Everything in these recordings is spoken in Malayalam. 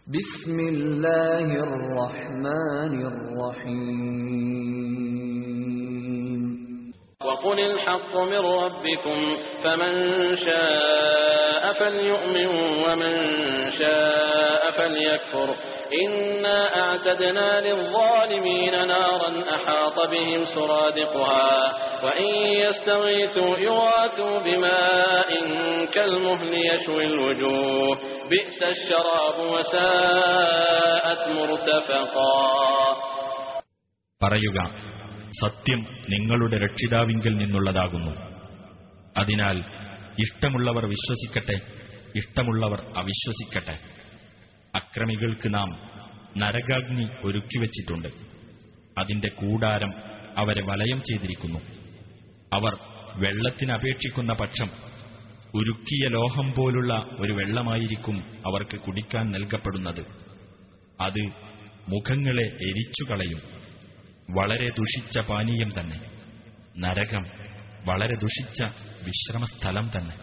بسم الله الرحمن الرحيم وقل الحق من ربكم فمن شاء فليؤمن ومن شاء فليكفر إنا أعتدنا للظالمين نارا أحاط بهم سرادقها وإن يستغيثوا يغاثوا بماء كالمهل يشوي الوجوه بئس الشراب وساءت مرتفقا പറയുക സത്യം നിങ്ങളുടെ രക്ഷിതാവിങ്കിൽ നിന്നുള്ളതാകുന്നു അതിനാൽ ഇഷ്ടമുള്ളവർ വിശ്വസിക്കട്ടെ ഇഷ്ടമുള്ളവർ അവിശ്വസിക്കട്ടെ അക്രമികൾക്ക് നാം നരകാഗ്നി ഒരുക്കിവച്ചിട്ടുണ്ട് അതിന്റെ കൂടാരം അവരെ വലയം ചെയ്തിരിക്കുന്നു അവർ വെള്ളത്തിനപേക്ഷിക്കുന്ന പക്ഷം ഉരുക്കിയ ലോഹം പോലുള്ള ഒരു വെള്ളമായിരിക്കും അവർക്ക് കുടിക്കാൻ നൽകപ്പെടുന്നത് അത് മുഖങ്ങളെ എരിച്ചുകളയും വളരെ ദുഷിച്ച പാനീയം തന്നെ നരകം വളരെ ദുഷിച്ച വിശ്രമസ്ഥലം തന്നെ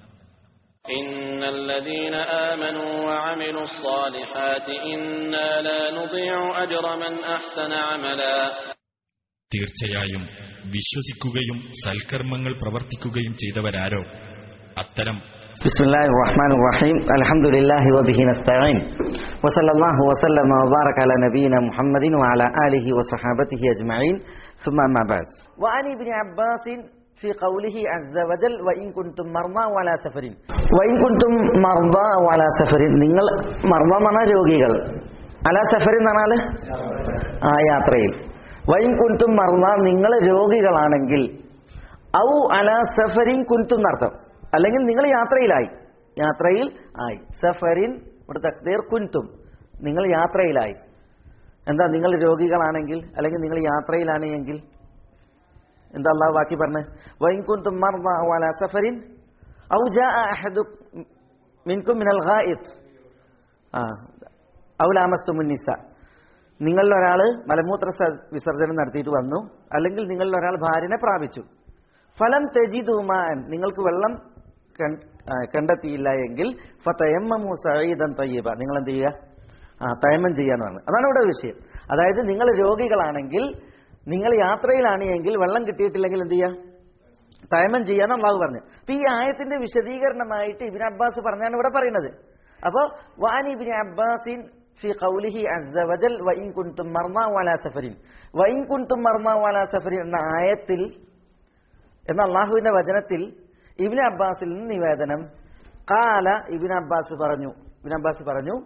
إن الذين آمنوا وعملوا الصالحات إنا لا نضيع أجر من أحسن عملا തീർച്ചയായും വിശ്വസിക്കുകയും സൽക്കർമ്മങ്ങൾ പ്രവർത്തിക്കുകയും ചെയ്തവരാരോ അത്തരം بسم الله الرحمن الرحيم الحمد لله وبه نستعين وصلى الله وسلم وبارك على نبينا محمد وعلى آله وصحابته أجمعين ثم أما بعد وعن ابن عباس في قوله عز وجل وإن كنتم مرضى ولا سفر وإن كنتم مرضى ولا سفر നിങ്ങൾ മർമ്മ എന്ന രോഗികൾ അല സഫർ എന്നാൽ ആ യാത്രയിൽ വൈൻ കുന്തും മർമ്മ നിങ്ങൾ രോഗികളാണെങ്കിൽ ഔ അല സഫരിൻ കുന്തും എന്നർത്ഥം അല്ലെങ്കിൽ നിങ്ങൾ യാത്രയിലായി യാത്രയിൽ ആയി സഫരിൻ ഇവിടെ തക്തീർ കുന്തും നിങ്ങൾ യാത്രയിലായി എന്താ നിങ്ങൾ രോഗികളാണെങ്കിൽ അല്ലെങ്കിൽ നിങ്ങൾ യാത്രയിലാണ് എങ്കിൽ എന്താ അള്ളാഹു ബാക്കി പറഞ്ഞ് വൈൻ കുന്തും മർദ ഔ അലാ സഫരിൻ ഔ ജാഅ അഹദു മിൻകും മിനൽ ഗായിത്ത് ആ ഔ ലാമസ്തുമുൻ നിസ നിങ്ങളിൽ ഒരാൾ മലമൂത്ര സ- വിസർജനം നടത്തിയിട്ട് വന്നു അല്ലെങ്കിൽ നിങ്ങളിൽ ഒരാൾ ഭാര്യനെ പ്രാപിച്ചു ഫലം തെജിദുമാൻ നിങ്ങൾക്ക് വെള്ളം കൺ- ആ, കണ്ടെത്തിയില്ല എങ്കിൽ ഫതയമ്മമു സഈദൻ തയ്യബ നിങ്ങൾ എന്ത് ചെയ്യുക ആ തയമ്മം ചെയ്യാന്ന് പറഞ്ഞു അതാണ് ഇവിടെ വിഷയം അതായത് നിങ്ങൾ രോഗികളാണെങ്കിൽ നിങ്ങൾ യാത്രയിലാണ് എങ്കിൽ വെള്ളം കിട്ടിയിട്ടില്ലെങ്കിൽ എന്ത് ചെയ്യുക തയമം ചെയ്യാന്ന് അള്ളാഹു പറഞ്ഞു അപ്പൊ ഈ ആയത്തിന്റെ വിശദീകരണമായിട്ട് ഇബിൻ അബ്ബാസ് പറഞ്ഞാണ് ഇവിടെ പറയുന്നത് അപ്പോ വാനി ഇബിൻ അബ്ബാസിൻ ഫി ഖൗലിഹി അസ്സ വജൽ വഇൻ കുൻതും മർമാ വലാ സഫരിൻ വഇൻ കുൻതും മർമാ വലാ സഫരിൻ എന്ന ആയത്തിൽ എന്ന അള്ളാഹുവിന്റെ വചനത്തിൽ ഇബിൻ അബ്ബാസിൽ നിന്ന് നിവേദനം കാല ഇബിൻ അബ്ബാസ് പറഞ്ഞു ഇബിൻ അബ്ബാസ് പറഞ്ഞു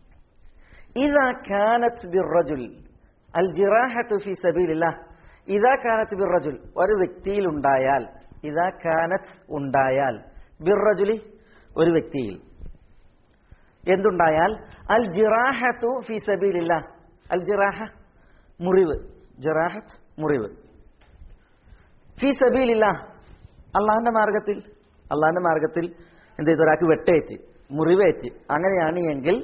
ഇതാ കാനത്ത് ബിർറജുൽ അൽ ജിറാഹത്തു ഫി സബീലില്ലാഹ് ഇതാ കാനത്ത് ബിർറജുൽ ഒരു വ്യക്തിയിൽ ഉണ്ടായാൽ ഇതാ കാനത്ത് ഉണ്ടായാൽ ബിർറജുലി ഒരു വ്യക്തിയിൽ എന്തുണ്ടായാൽ അൽ ജിറാഹത്തു ഫി സബീലില്ലാഹ് അൽ ജിറാഹ മുറിവ് ജിറാഹത്ത് മുറിവ് ഫി സബീലില്ലാഹ് അള്ളാഹിന്റെ മാർഗത്തിൽ അള്ളാഹിന്റെ മാർഗത്തിൽ എന്ത് ചെയ്തു ഒരാൾക്ക് വെട്ടേറ്റ് മുറിവേറ്റ് അങ്ങനെയാണ് എങ്കിൽ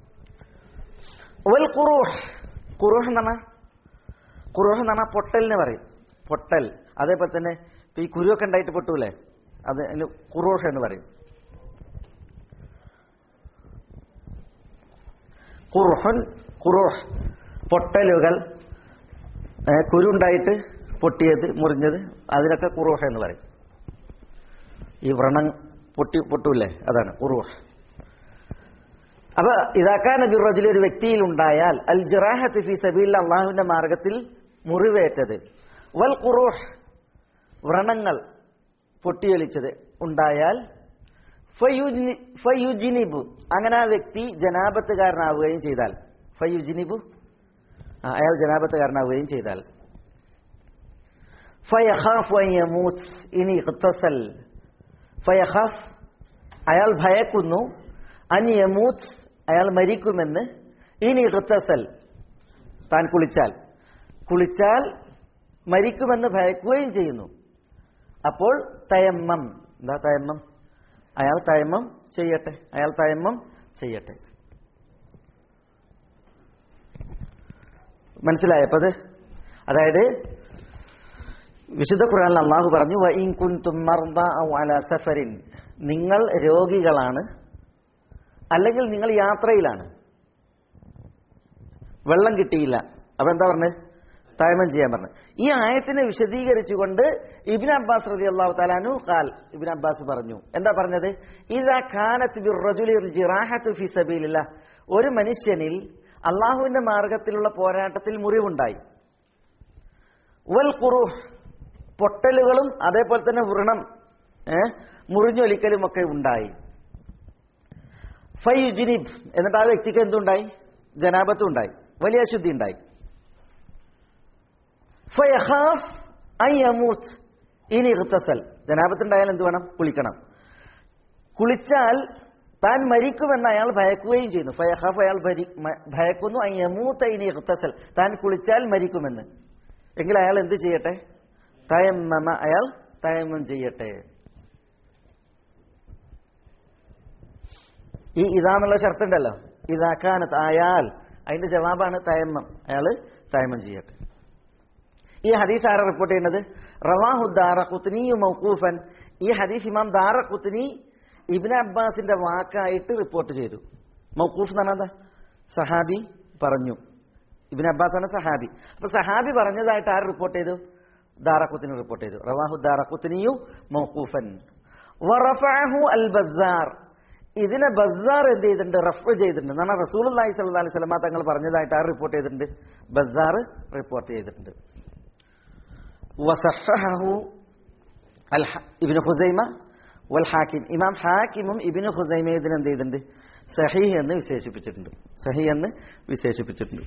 വൽ ഖുറൂഹ് ഖുറൂഹ് എന്ന് പറഞ്ഞാൽ ഖുറൂഹ് എന്ന് പറഞ്ഞാൽ പൊട്ടലിന് പറയും പൊട്ടൽ അതേപോലെ തന്നെ ഇപ്പൊ ഈ കുരുവൊക്കെ ഉണ്ടായിട്ട് പൊട്ടൂലേ അത് അതിന് ഖുറൂഹ് എന്ന് പറയും ഖുർഹുൻ ഖുറൂഹ് പൊട്ടലുകൾ ഏ, കുരുണ്ടായിട്ട് പൊട്ടിയത് മുറിഞ്ഞത് അതിനൊക്കെ ഖുറൂഹ് എന്ന് പറയും ഈ വ്രണം പൊട്ടി പൊട്ടൂലേ അതാണ് ഖുറൂഹ് അപ്പൊ ഇതാക്കാൻ ബിറജുൽ ഒരു വ്യക്തിയിൽ ഉണ്ടായാൽ അൽ ജിറാഹത്ത് ഫി സബീൽ അള്ളാഹുവിന്റെ മാർഗത്തിൽ മുറിവേറ്റത് വൽ ഖുറൂഹ് വ്രണങ്ങൾ പൊട്ടിയൊലിച്ചത് ഉണ്ടായാൽ ഫയുജ്നി- ഫയുജിനിബു അങ്ങനെ ആ വ്യക്തി ജനാപത്തുകാരനാവുകയും ചെയ്താൽ ഫയുജിനിബു ആ, അയാൾ ജനാപത്തുകാരനാവുകയും ചെയ്താൽ ഫയഖാഫ് അൻ യമൂത്ത് ഇനി ഇഖ്തസൽ ഫയഖാഫ് അയാൾ ഭയക്കുന്നു അൻ യമൂത്ത് അയാൾ മരിക്കുമെന്ന് ഇനി ഇഖ്തസൽ താൻ കുളിച്ചാൽ കുളിച്ചാൽ മരിക്കുമെന്ന് ഭയക്കുകയും ചെയ്യുന്നു അപ്പോൾ തയമ്മം എന്താ തയമ്മം അയാൾ തയമ്മം ചെയ്യട്ടെ അയാൾ തയമ്മം ചെയ്യട്ടെ മനസ്സിലായപ്പോ അത് അതായത് വിശുദ്ധ ഖുർആനിൽ അള്ളാഹു പറഞ്ഞു "വ ഇൻ കുൻതും മർദ ഔ അലാ സഫരിൻ നിങ്ങൾ രോഗികളാണ് അല്ലെങ്കിൽ നിങ്ങൾ യാത്രയിലാണ് വെള്ളം കിട്ടിയില്ല അപ്പൊ എന്താ പറഞ്ഞത് തയമം ചെയ്യാൻ പറഞ്ഞു ഈ ആയത്തിനെ വിശദീകരിച്ചുകൊണ്ട് ഇബിൻ അബ്ബാസ് റതി അള്ളാഹു താലാനു ഖാൽ ഇബിൻ അബ്ബാസ് പറഞ്ഞു എന്താ പറഞ്ഞത് ഇതാ ഖാനത്ത് ബിർറജുലി ജിറാഹത്തു ഫി സബീലില്ല ഒരു മനുഷ്യനിൽ അള്ളാഹുവിന്റെ മാർഗത്തിലുള്ള പോരാട്ടത്തിൽ മുറിവുണ്ടായി വൽ ഖുറൂഹ് പൊട്ടലുകളും അതേപോലെ തന്നെ വ്രണം ഏ, മുറിഞ്ഞൊലിക്കലും ഒക്കെ ഉണ്ടായി ഫൈജുനിബ് എന്നിട്ട് ആ വ്യക്തിക്ക് എന്തുണ്ടായി ജനാപത്തും ഉണ്ടായി വലിയ അശുദ്ധി ഉണ്ടായി ഫയഖാഫ് അൻ യമൂത്ത് ഇനി ഇഖ്തസൽ ജനാപത്തുണ്ടായാൽ എന്ത് വേണം കുളിക്കണം കുളിച്ചാൽ താൻ മരിക്കുമെന്ന് അയാൾ ഭയക്കുകയും ചെയ്യുന്നു ഫയഖാഫ് അയാൾ ഭരി- മ- ഭയക്കുന്നു അൻ യമൂത്ത ഇനി ഇഖ്തസൽ താൻ കുളിച്ചാൽ മരിക്കുമെന്ന് എങ്കിൽ അയാൾ എന്ത് ചെയ്യട്ടെ തയമ്മമ അയാൾ തയമ്മം ചെയ്യട്ടെ ഈ ഇതാന്നുള്ള ഷർത്തുണ്ടല്ലോ ഇതാക്കാനത്ത് ആയാൽ അതിന്റെ ജവാബാണ് തയമ്മം അയാൾ തയമ്മം ചെയ്യട്ടെ ഈ ഹദീസ് ആരാ റിപ്പോർട്ട് ചെയ്യുന്നത് റവാഹു ദാറ കുത്നി മൗക്കൂഫൻ ഈ ഹദീസ് ഇമാം ദാറ കുത്നി ഇബിൻ അബ്ബാസിന്റെ വാക്കായിട്ട് റിപ്പോർട്ട് ചെയ്തു മൗക്കൂഫ് എന്ന് പറഞ്ഞാൽ എന്താ? സഹാബി പറഞ്ഞു ഇബിൻ അബ്ബാസ് ആണ് സഹാബി അപ്പൊ സഹാബി പറഞ്ഞതായിട്ട് ആര് റിപ്പോർട്ട് ചെയ്തു ദാറഖുത്തിനി റിപ്പോർട്ട് ചെയ്തു റവാഹു ദാറഖുത്തിനിയു മൗക്കൂഫൻ വറഫഅഹു അൽ ബസ്സാർ ഇതിനെ ബസ്സാർ എന്ത് ചെയ്തിട്ടുണ്ട് റഫ് ചെയ്തിട്ടുണ്ട് എന്നാണ് റസൂൽ അള്ളാഹി സ്വല്ലല്ലാഹി അലൈഹി വസല്ലമ തങ്ങൾ പറഞ്ഞതായിട്ട് ആര് റിപ്പോർട്ട് ചെയ്തിട്ടുണ്ട് ബസ്സാർ റിപ്പോർട്ട് ചെയ്തിട്ടുണ്ട് വസഹഹു അൽ ഹ- ഇബ്നു ഖുസൈമ വൽ ഹാക്കിം ഇമാം ഹാക്കിമും ഇബ്നു ഖുസൈമ ഇതിന് എന്ത് ചെയ്തിട്ടുണ്ട് സഹീഹ് എന്ന് വിശേഷിപ്പിച്ചിട്ടുണ്ട് സഹീഹ് എന്ന് വിശേഷിപ്പിച്ചിട്ടുണ്ട്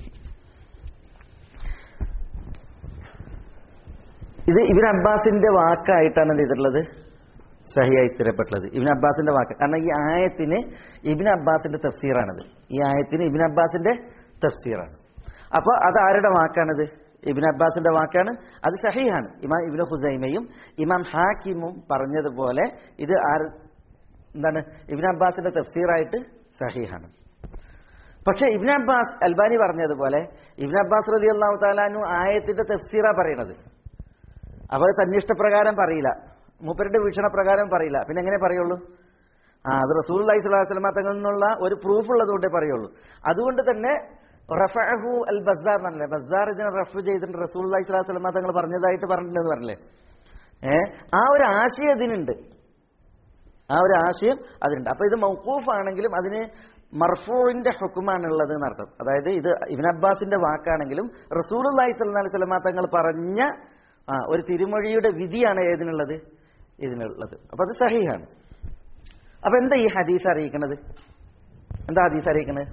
ഇത് ഇബിൻ അബ്ബാസിന്റെ വാക്കായിട്ടാണ് എന്ത് ചെയ്തിട്ടുള്ളത് സഹിയായി സ്ഥിരപ്പെട്ടുള്ളത് ഇബിൻ അബ്ബാസിന്റെ വാക്ക് കാരണം ഈ ആയത്തിന് ഇബിൻ അബ്ബാസിന്റെ തഫ്സീറാണിത് ഈ ആയത്തിന് ഇബിൻ അബ്ബാസിന്റെ തഫ്സീറാണ് അപ്പോൾ അത് ആരുടെ വാക്കാണിത് ഇബിൻ അബ്ബാസിന്റെ വാക്കാണ് അത് സഹിയാണ് ഇമാം ഇബിൻ ഹുസൈമയും ഇമാം ഹാക്കിമും പറഞ്ഞതുപോലെ ഇത് ആര് എന്താണ് ഇബിൻ അബ്ബാസിന്റെ തഫ്സീറായിട്ട് സഹിഹാണ് പക്ഷെ ഇബ്ൻ അബ്ബാസ് അൽബാനി പറഞ്ഞതുപോലെ ഇബ്ൻ അബ്ബാസ് റതി അള്ളാഹു താലാനു ആയത്തിന്റെ തഫ്സീറ പറയണത് അപ്പൊ അത് തന്നിഷ്ടപ്രകാരം പറയില്ല മൂപ്പരുടെ വീക്ഷണപ്രകാരം പറയില്ല പിന്നെ എങ്ങനെ പറയുള്ളൂ ആ അത് റസൂൽ അലൈഹി സ്വലാഹു വസ്ലമ തങ്ങളിൽ നിന്നുള്ള ഒരു പ്രൂഫ് ഉള്ളതുകൊണ്ടേ പറയുള്ളൂ അതുകൊണ്ട് തന്നെ റഫഅഹു അൽ ബസാർ എന്നല്ലേ ബസാർ ഇതിനെ റഫ് ചെയ്തിട്ടുണ്ട് റസൂൽ അലൈഹി സ്വലാഹു വസ്ലമ തങ്ങൾ പറഞ്ഞതായിട്ട് പറഞ്ഞിട്ടുണ്ടെന്ന് പറഞ്ഞില്ലേ ഏ ആ ഒരു ആശയം ഇതിനുണ്ട് ആ ഒരു ആശയം അതിനുണ്ട് അപ്പൊ ഇത് മൗക്കൂഫ് ആണെങ്കിലും അതിന് മർഫൂവിന്റെ ഹുക്കുമാണുള്ളത് എന്നർത്ഥം അതായത് ഇത് ഇബിൻ അബ്ബാസിന്റെ വാക്കാണെങ്കിലും റസൂൽ അലൈഹി സ്വലാ അലൈഹി സ്വലമ തങ്ങൾ പറഞ്ഞ ആ, ഒരു തിരുമൊഴിയുടെ വിധിയാണ് ഏതിനുള്ളത് ഇതിനുള്ളത് അപ്പൊ അത് സഹിഹാണ് അപ്പൊ എന്താ ഈ ഹദീസ് അറിയിക്കണത് എന്താ ഹദീസ് അറിയിക്കണത്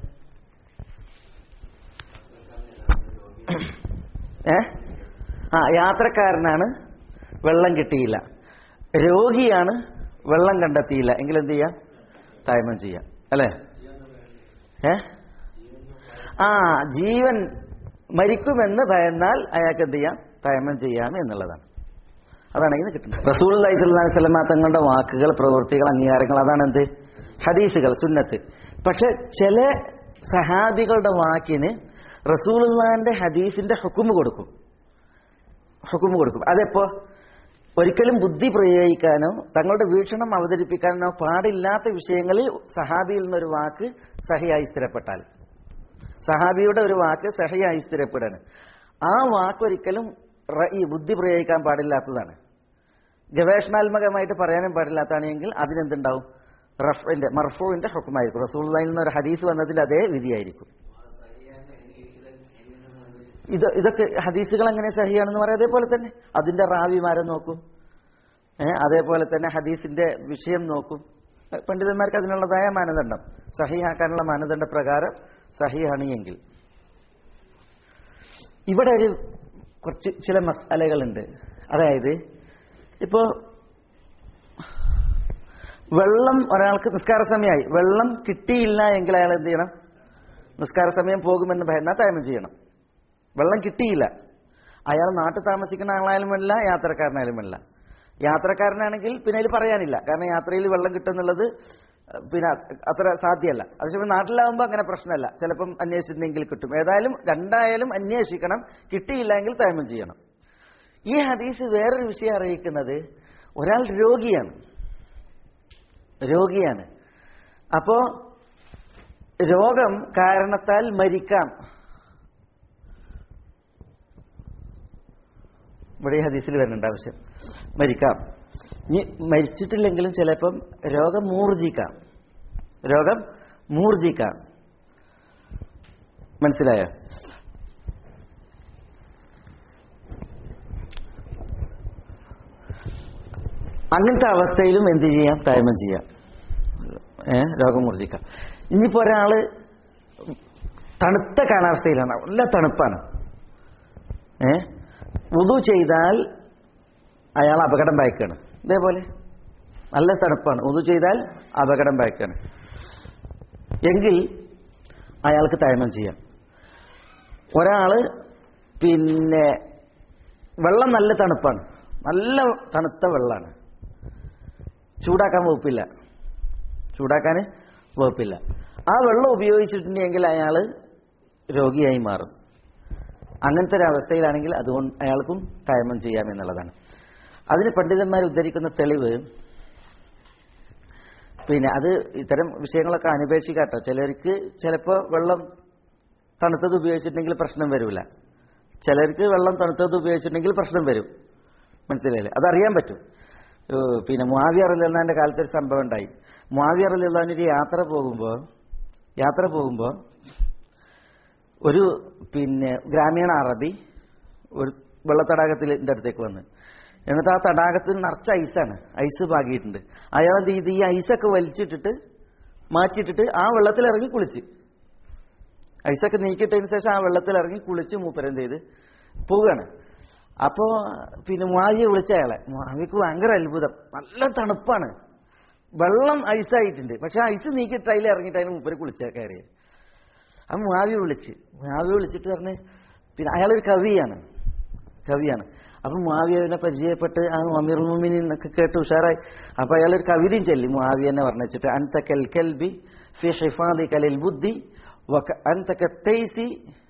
ഏ ആ യാത്രക്കാരനാണ് വെള്ളം കിട്ടിയില്ല രോഗിയാണ് വെള്ളം കണ്ടെത്തിയില്ല എങ്കിൽ എന്ത് ചെയ്യാം തായ്മം ചെയ്യാം അല്ലേ ഏ ആ ജീവൻ മരിക്കുമെന്ന് ഭയന്നാൽ അയാൾക്ക് എന്ത് ചെയ്യാം തയമം ചെയ്യാം എന്നുള്ളതാണ് അതാണ് ഇത് കിട്ടുന്നത് റസൂൽ അലൈഹി സ്വല്ലല്ലാഹി അലൈഹി വസല്ലമ തങ്ങളുടെ വാക്കുകൾ പ്രവൃത്തികൾ അംഗീകാരങ്ങൾ അതാണ് എന്ത് ഹദീസുകൾ സുന്നത്ത് പക്ഷെ ചില സഹാബികളുടെ വാക്കിന് റസൂലുള്ളാന്റെ ഹദീസിന്റെ ഹുക്കുമ് കൊടുക്കും ഹുക്കുമ് കൊടുക്കും അതെപ്പോ ഒരിക്കലും ബുദ്ധി പ്രയോഗിക്കാനോ തങ്ങളുടെ വീക്ഷണം അവതരിപ്പിക്കാനോ പാടില്ലാത്ത വിഷയങ്ങളിൽ സഹാബിയിൽ നിന്നൊരു വാക്ക് സഹിയായി സ്ഥിരപ്പെട്ടാൽ സഹാബിയുടെ ഒരു വാക്ക് സഹിയായി സ്ഥിരപ്പെടാണ് ആ വാക്കൊരിക്കലും റ- ഈ ബുദ്ധി പ്രയോഗിക്കാൻ പാടില്ലാത്തതാണ് ഗവേഷണാത്മകമായിട്ട് പറയാനും പാടില്ലാത്തതാണ് എങ്കിൽ അതിനെന്തുണ്ടാവും റഫിന്റെ മർഫുവിന്റെ ഹുക്കുമായിരിക്കും റസൂള്ളയിൽ നിന്ന് ഒരു ഹദീസ് വന്നതിൽ അതേ വിധിയായിരിക്കും ഇത് ഇതൊക്കെ ഹദീസുകൾ എങ്ങനെ സഹിയാണെന്ന് പറയാം അതേപോലെ തന്നെ അതിന്റെ റാവിമാരെ നോക്കും ഏഹ് അതേപോലെ തന്നെ ഹദീസിന്റെ വിഷയം നോക്കും ഏഹ് പണ്ഡിതന്മാർക്ക് അതിനുള്ളതായ മാനദണ്ഡം സഹിയാക്കാനുള്ള മാനദണ്ഡ പ്രകാരം സഹിയാണ് എങ്കിൽ ഇവിടെ ഒരു കുറച്ച് ചില മസാലകളുണ്ട് അതായത് ഇപ്പോ വെള്ളം ഒരാൾക്ക് നിസ്കാര സമയമായി വെള്ളം കിട്ടിയില്ല എങ്കിൽ അയാൾ എന്ത് ചെയ്യണം നിസ്കാര സമയം പോകുമെന്ന് ഭയന്നാൽ തയമം ചെയ്യണം വെള്ളം കിട്ടിയില്ല അയാൾ നാട്ടിൽ താമസിക്കുന്ന ആളായാലുമല്ല യാത്രക്കാരനായാലുമല്ല യാത്രക്കാരനാണെങ്കിൽ പിന്നെ അതിൽ പറയാനില്ല കാരണം യാത്രയിൽ വെള്ളം കിട്ടുന്നുള്ളത് അഹ് പിന്നെ അത്ര സാധ്യമല്ല അതേസമയം നാട്ടിലാവുമ്പോൾ അങ്ങനെ പ്രശ്നമല്ല ചിലപ്പം അന്വേഷിച്ചിട്ടുണ്ടെങ്കിൽ കിട്ടും ഏതായാലും രണ്ടായാലും അന്വേഷിക്കണം കിട്ടിയില്ലെങ്കിൽ തയമം ചെയ്യണം ഈ ഹദീസ് വേറൊരു വിഷയം അറിയിക്കുന്നത് ഒരാൾ രോഗിയാണ് രോഗിയാണ് അപ്പോ രോഗം കാരണത്താൽ മരിക്കാം ഇവിടെ ഈ ഹദീസിൽ വരുന്നുണ്ട് ആവശ്യം മരിക്കാം ഇനി മരിച്ചിട്ടില്ലെങ്കിലും ചിലപ്പം രോഗം മൂർജിക്കാം രോഗം മൂർജിക്കാം മനസ്സിലായോ അങ്ങനത്തെ അവസ്ഥയിലും എന്ത് ചെയ്യാം തയമം ചെയ്യാം ഏ രോഗം മൂർജിക്കാം ഇനിയിപ്പോ ഒരാള് തണുത്ത കാലാവസ്ഥയിലാണ് നല്ല തണുപ്പാണ് ഏ ഉതു ചെയ്താൽ അയാൾ അപകടം ഭയക്കാണ് ഇതേപോലെ നല്ല തണുപ്പാണ് ഉതു ചെയ്താൽ അപകടം ഭയക്കാണ് എങ്കിൽ അയാൾക്ക് തയമം ചെയ്യാം ഒരാള് പിന്നെ വെള്ളം നല്ല തണുപ്പാണ് നല്ല തണുത്ത വെള്ളമാണ് ചൂടാക്കാൻ വകുപ്പില്ല ചൂടാക്കാൻ വകുപ്പില്ല ആ വെള്ളം ഉപയോഗിച്ചിട്ടുണ്ടെങ്കിൽ അയാൾ രോഗിയായി മാറും അങ്ങനത്തെ ഒരു അവസ്ഥയിലാണെങ്കിൽ അതുകൊണ്ട് അയാൾക്കും തയമം ചെയ്യാം എന്നുള്ളതാണ് അതിന് പണ്ഡിതന്മാർ ഉദ്ധരിക്കുന്ന തെളിവ് പിന്നെ അത് ഇത്തരം വിഷയങ്ങളൊക്കെ അനുപേക്ഷിക്കാട്ടോ ചിലർക്ക് ചിലപ്പോൾ വെള്ളം തണുത്തത് ഉപയോഗിച്ചിട്ടുണ്ടെങ്കിൽ പ്രശ്നം വരില്ല ചിലർക്ക് വെള്ളം തണുത്തത് ഉപയോഗിച്ചിട്ടുണ്ടെങ്കിൽ പ്രശ്നം വരും മനസ്സിലായില്ലേ അതറിയാൻ പറ്റും ഏഹ് പിന്നെ മുവാവിയർ അലിള്ളാന്റെ കാലത്ത് ഒരു സംഭവം ഉണ്ടായി മുവാവിയർ അലിള്ളാന്റെ ഒരു യാത്ര പോകുമ്പോൾ യാത്ര പോകുമ്പോൾ ഒരു പിന്നെ ഗ്രാമീണ അറബി ഒരു വെള്ളത്തടാകത്തിൻ്റെ അടുത്തേക്ക് വന്ന് എന്നിട്ട് ആ തടാകത്തിൽ നിറച്ച ഐസാണ് ഐസ് പാകിയിട്ടുണ്ട് അയാൾ എന്ത് ചെയ്ത് ഈ ഐസൊക്കെ വലിച്ചിട്ടിട്ട് മാറ്റിയിട്ടിട്ട് ആ വെള്ളത്തിൽ ഇറങ്ങി കുളിച്ച് ഐസൊക്കെ നീക്കിയിട്ടതിന് ശേഷം ആ വെള്ളത്തിൽ ഇറങ്ങി കുളിച്ച് മൂപ്പരെന്ത് ചെയ്ത് പോവുകയാണ് അപ്പോ പിന്നെ മുവാവിയെ വിളിച്ച അയാളെ മുവാവിക്ക് ഭയങ്കര അത്ഭുതം നല്ല തണുപ്പാണ് വെള്ളം ഐസായിട്ടുണ്ട് പക്ഷെ ഐസ് നീക്കിയിട്ട് അതിൽ ഇറങ്ങിയിട്ട് അതിന് മൂപ്പര് കുളിച്ച കയറിയ ആ മുവാവി വിളിച്ച് മുവാവി വിളിച്ചിട്ട് പറഞ്ഞ് പിന്നെ അയാളൊരു കവിയാണ് കവിയാണ് അപ്പൊ മുവാവിയനെ പരിചയപ്പെട്ട് ആ അമീർ മുമിനൊക്കെ കേട്ട് ഉഷാറായി അപ്പൊ അയാൾ ഒരു കവിതയും ചൊല്ലി മുവാവിയനെ പറഞ്ഞിട്ട് അൻത കൽ കൽബി ഫി ഹിഫാദി കലിൽ ബുദ്ധി വക അൻത കത്തൈസി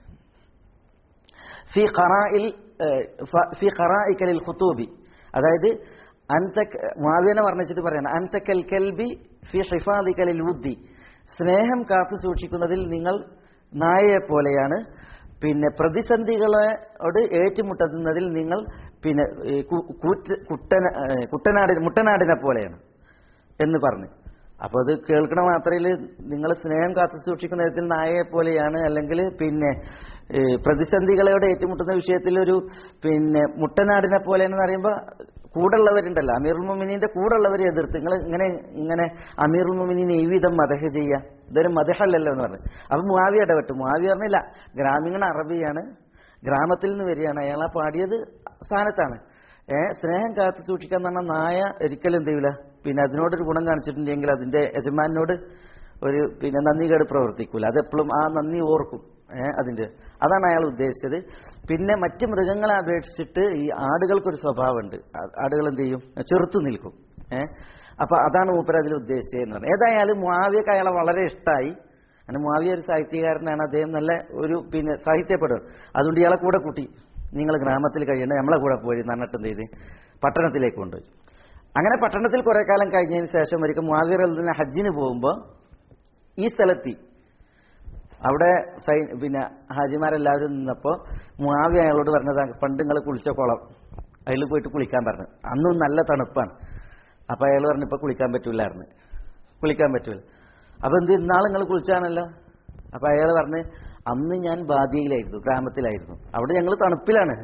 ഫി ഖറായിൽ ഫി ഖറായിക ലിൽ ഖുതൂബി അതായത് അൻത മുആവിയനെ വർണ്ണിച്ചിട്ട് പറയാണ് അൻത കൽ കൽബി ഫി ഹിഫാദിക ലിൽ വുദ്ദി സ്നേഹം കാത്തു സൂക്ഷിക്കുന്നതിൽ നിങ്ങൾ നായയെ പോലെയാണ് പിന്നെ പ്രതിസന്ധികളോട് ഏറ്റുമുട്ടുന്നതിൽ നിങ്ങൾ പിന്നെ ഈ കു- കൂറ്റ്- കുട്ടന ഏ, കുട്ടനാടിന് മുട്ടനാടിനെ പോലെയാണ് എന്ന് പറഞ്ഞു അപ്പോൾ അത് കേൾക്കണ മാത്രയിൽ നിങ്ങൾ സ്നേഹം കാത്തു സൂക്ഷിക്കുന്ന വിധത്തിൽ നായയെ പോലെയാണ് അല്ലെങ്കിൽ പിന്നെ ഏ, പ്രതിസന്ധികളോട് ഏറ്റുമുട്ടുന്ന വിഷയത്തിൽ ഒരു പിന്നെ മുട്ടനാടിനെ പോലെയാണെന്ന് പറയുമ്പോൾ കൂടുള്ളവരുണ്ടല്ലോ അമീറുൽ മുമിനീന്റെ കൂടുള്ളവരെ എതിർത്ത് നിങ്ങൾ ഇങ്ങനെ ഇങ്ങനെ അമീറുൽ മുമിനീനെ ഈ വിധം മദഹ ചെയ്യുക ഇതൊരു മദഹല്ലല്ലോ എന്ന് പറഞ്ഞു അപ്പൊ മുവാവി ഇടപെട്ടു മുവാവി പറഞ്ഞില്ല ഗ്രാമീണ അറബിയാണ് ഗ്രാമത്തിൽ നിന്ന് വരികയാണ് അയാളെ പാടിയത് സ്ഥാനത്താണ് ഏ സ്നേഹം കാത്തു സൂക്ഷിക്കാൻ എന്ന് പറഞ്ഞാൽ നായ ഒരിക്കലും എന്ത് ചെയ്യൂല പിന്നെ അതിനോടൊരു ഗുണം കാണിച്ചിട്ടുണ്ടെങ്കിൽ അതിന്റെ യജമാനോട് ഒരു പിന്നെ നന്ദി കേട് പ്രവർത്തിക്കൂല അതെപ്പോഴും ആ നന്ദി ഓർക്കും ഏ അതിന്റെ അതാണ് അയാൾ ഉദ്ദേശിച്ചത് പിന്നെ മറ്റ് മൃഗങ്ങളെ അപേക്ഷിച്ചിട്ട് ഈ ആടുകൾക്കൊരു സ്വഭാവമുണ്ട് ആ- ആടുകൾ എന്ത് ചെയ്യും ചെറുത്തു നിൽക്കും ഏ അപ്പൊ അതാണ് മൂപ്പർ അതിൽ ഉദ്ദേശിച്ചത് എന്ന് പറഞ്ഞത് ഏതായാലും മുവാവിയൊക്കെ അയാളെ വളരെ ഇഷ്ടമായി അങ്ങനെ മുവാവിയ ഒരു സാഹിത്യകാരനാണ് അദ്ദേഹം നല്ല ഒരു പിന്നെ സാഹിത്യപ്പെടും അതുകൊണ്ട് ഇയാളെ കൂടെ കൂട്ടി നിങ്ങൾ ഗ്രാമത്തിൽ കഴിയണ്ട നമ്മളെ കൂടെ പോയി എന്ന് പറഞ്ഞിട്ട് എന്ത് ചെയ്ത് പട്ടണത്തിലേക്ക് കൊണ്ടുപോയി അങ്ങനെ പട്ടണത്തിൽ കുറെ കാലം കഴിഞ്ഞതിന് ശേഷം ഒരിക്കൽ മുവാവിയർ അൽദിനെ ഹജ്ജിന് പോകുമ്പോൾ ഈ സ്ഥലത്തി അവിടെ സൈ പിന്നെ ഹാജിമാരെല്ലാവരും നിന്നപ്പോൾ മുവാവി അയാളോട് പറഞ്ഞത് പണ്ട് നിങ്ങൾ കുളിച്ച കുളം അതിൽ പോയിട്ട് കുളിക്കാൻ പറഞ്ഞു അന്നും നല്ല തണുപ്പാണ് അപ്പൊ അയാൾ പറഞ്ഞു ഇപ്പൊ കുളിക്കാൻ പറ്റൂലായിരുന്നു കുളിക്കാൻ പറ്റൂല അപ്പൊ എന്ത് ഇന്നാൾ നിങ്ങൾ കുളിച്ചാണല്ലോ അപ്പൊ അയാൾ പറഞ്ഞ് അന്ന് ഞാൻ ബാദിയയിലായിരുന്നു ഗ്രാമത്തിലായിരുന്നു അവിടെ ഞങ്ങൾ തണുപ്പിലാണ്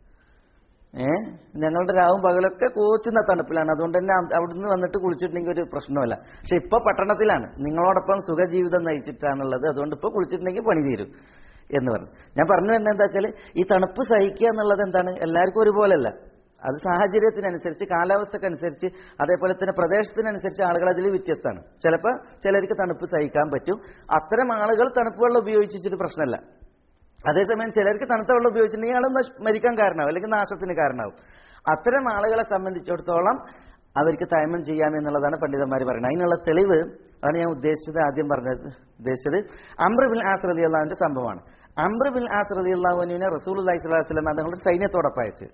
ഏ ഞങ്ങളുടെ രാവും പകലൊക്കെ കോച്ചുന്ന തണുപ്പിലാണ് അതുകൊണ്ട് തന്നെ അ- അവിടുന്ന് വന്നിട്ട് കുളിച്ചിട്ടുണ്ടെങ്കിൽ ഒരു പ്രശ്നമല്ല പക്ഷെ ഇപ്പൊ പട്ടണത്തിലാണ് നിങ്ങളോടൊപ്പം സുഖജീവിതം നയിച്ചിട്ടാണുള്ളത് അതുകൊണ്ട് ഇപ്പൊ കുളിച്ചിട്ടുണ്ടെങ്കിൽ പണി തീരും എന്ന് പറഞ്ഞു ഞാൻ പറഞ്ഞു തന്നെ എന്താ വെച്ചാൽ ഈ തണുപ്പ് സഹിക്കുക എന്നുള്ളത് എന്താണ് എല്ലാവർക്കും ഒരുപോലല്ല അത് സാഹചര്യത്തിനനുസരിച്ച് കാലാവസ്ഥക്കനുസരിച്ച് അതേപോലെ തന്നെ പ്രദേശത്തിനനുസരിച്ച് ആളുകൾ അതിൽ വ്യത്യസ്തമാണ് ചിലപ്പോൾ ചിലർക്ക് തണുപ്പ് സഹിക്കാൻ പറ്റും അത്തരം ആളുകൾ തണുപ്പ് വെള്ളം ഉപയോഗിച്ചിട്ട് പ്രശ്നമല്ല അതേസമയം ചിലർക്ക് തണുത്ത വെള്ളം ഉപയോഗിച്ചിട്ടുണ്ടെങ്കിൽ ആൾ നശ്- മരിക്കാൻ കാരണമാവും അല്ലെങ്കിൽ നാശത്തിന് കാരണമാവും അത്തരം ആളുകളെ സംബന്ധിച്ചിടത്തോളം അവർക്ക് തയമം ചെയ്യാമെന്നുള്ളതാണ് പണ്ഡിതന്മാർ പറയുന്നത് അതിനുള്ള തെളിവ് അതാണ് ഞാൻ ഉദ്ദേശിച്ചത് ആദ്യം പറഞ്ഞത് ഉദ്ദേശിച്ചത് അംബ്ര ബിൻ ആസ് റതി അള്ളാഹുവിന്റെ സംഭവമാണ് അംബ്ര ബിൻ ആസ് റതി അള്ളാഹുവിനെ റസൂൽ അള്ളഹി സ്വലാഹു വസ്ലം തങ്ങളുടെ സൈന്യത്തോടൊപ്പം അയച്ച്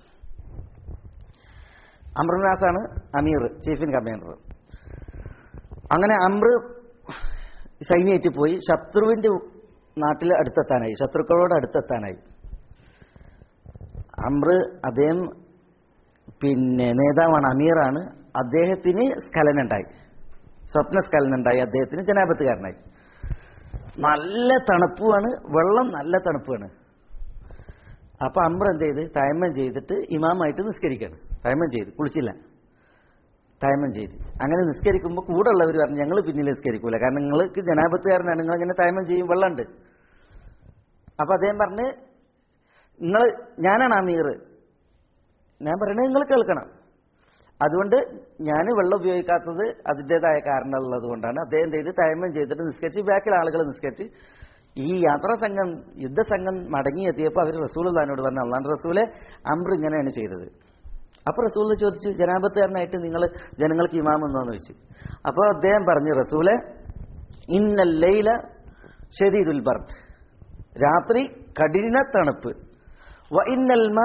അംബ്ര ബിൻ ആസാണ് അമീർ ചീഫ് ഇൻ കമാൻഡർ അങ്ങനെ അമ്ര സൈന്യമായിട്ട് പോയി ശത്രുവിന്റെ നാട്ടിൽ അടുത്തെത്താനായി ശത്രുക്കളോട് അടുത്തെത്താനായി അമ്ര അദ്ദേഹം പിന്നെ നേതാവാണ് അമീറാണ് അദ്ദേഹത്തിന് സ്ഖലനം ഉണ്ടായി സ്വപ്ന സ്ഖലനം ഉണ്ടായി അദ്ദേഹത്തിന് ജനാപത്തുകാരനായി നല്ല തണുപ്പുമാണ് വെള്ളം നല്ല തണുപ്പാണ് അപ്പൊ അമ്ര എന്ത് ചെയ്ത് തയമ്മം ചെയ്തിട്ട് ഇമാമായിട്ട് നിസ്കരിക്കാണ് തയമ്മം ചെയ്ത് കുളിച്ചില്ല തയമ്മം ചെയ്ത് അങ്ങനെ നിസ്കരിക്കുമ്പോൾ കൂടെ ഉള്ളവർ പറഞ്ഞു ഞങ്ങൾ പിന്നിൽ നിസ്കരിക്കൂല കാരണം നിങ്ങൾക്ക് ജനാപത്തുകാരനാണ് നിങ്ങൾ ഇങ്ങനെ തയമ്മം ചെയ്യും വെള്ളമുണ്ട് അപ്പൊ അദ്ദേഹം പറഞ്ഞ് നിങ്ങൾ ഞാനാണ് അമീർ ഞാൻ പറയുന്നത് നിങ്ങൾ കേൾക്കണം അതുകൊണ്ട് ഞാൻ വെള്ളം ഉപയോഗിക്കാത്തത് അതിൻ്റെതായ കാരണമുള്ളത് കൊണ്ടാണ് അദ്ദേഹം എന്ത് ചെയ്ത് തയമ്മം ചെയ്തിട്ട് നിസ്കരിച്ച് ബാക്കിൽ ആളുകൾ നിസ്കരിച്ച് ഈ യാത്രാ സംഘം യുദ്ധസംഘം മടങ്ങിയെത്തിയപ്പോൾ അവർ റസൂൽ താനോട് പറഞ്ഞു അള്ളാൻ റസൂലെ അമ്ര ഇങ്ങനെയാണ് ചെയ്തത് അപ്പൊ റസൂൽ ചോദിച്ചു ജനാപത്തുകാരനായിട്ട് നിങ്ങൾ ജനങ്ങൾക്ക് ഇമാമെന്നോന്ന് ചോദിച്ചു അപ്പോൾ അദ്ദേഹം പറഞ്ഞു റസൂലെ ഇന്നല്ലയില ഷെദീദുൽ ബർദ് രാത്രി കഠിന തണുപ്പ് വ ഇന്നൽ മാ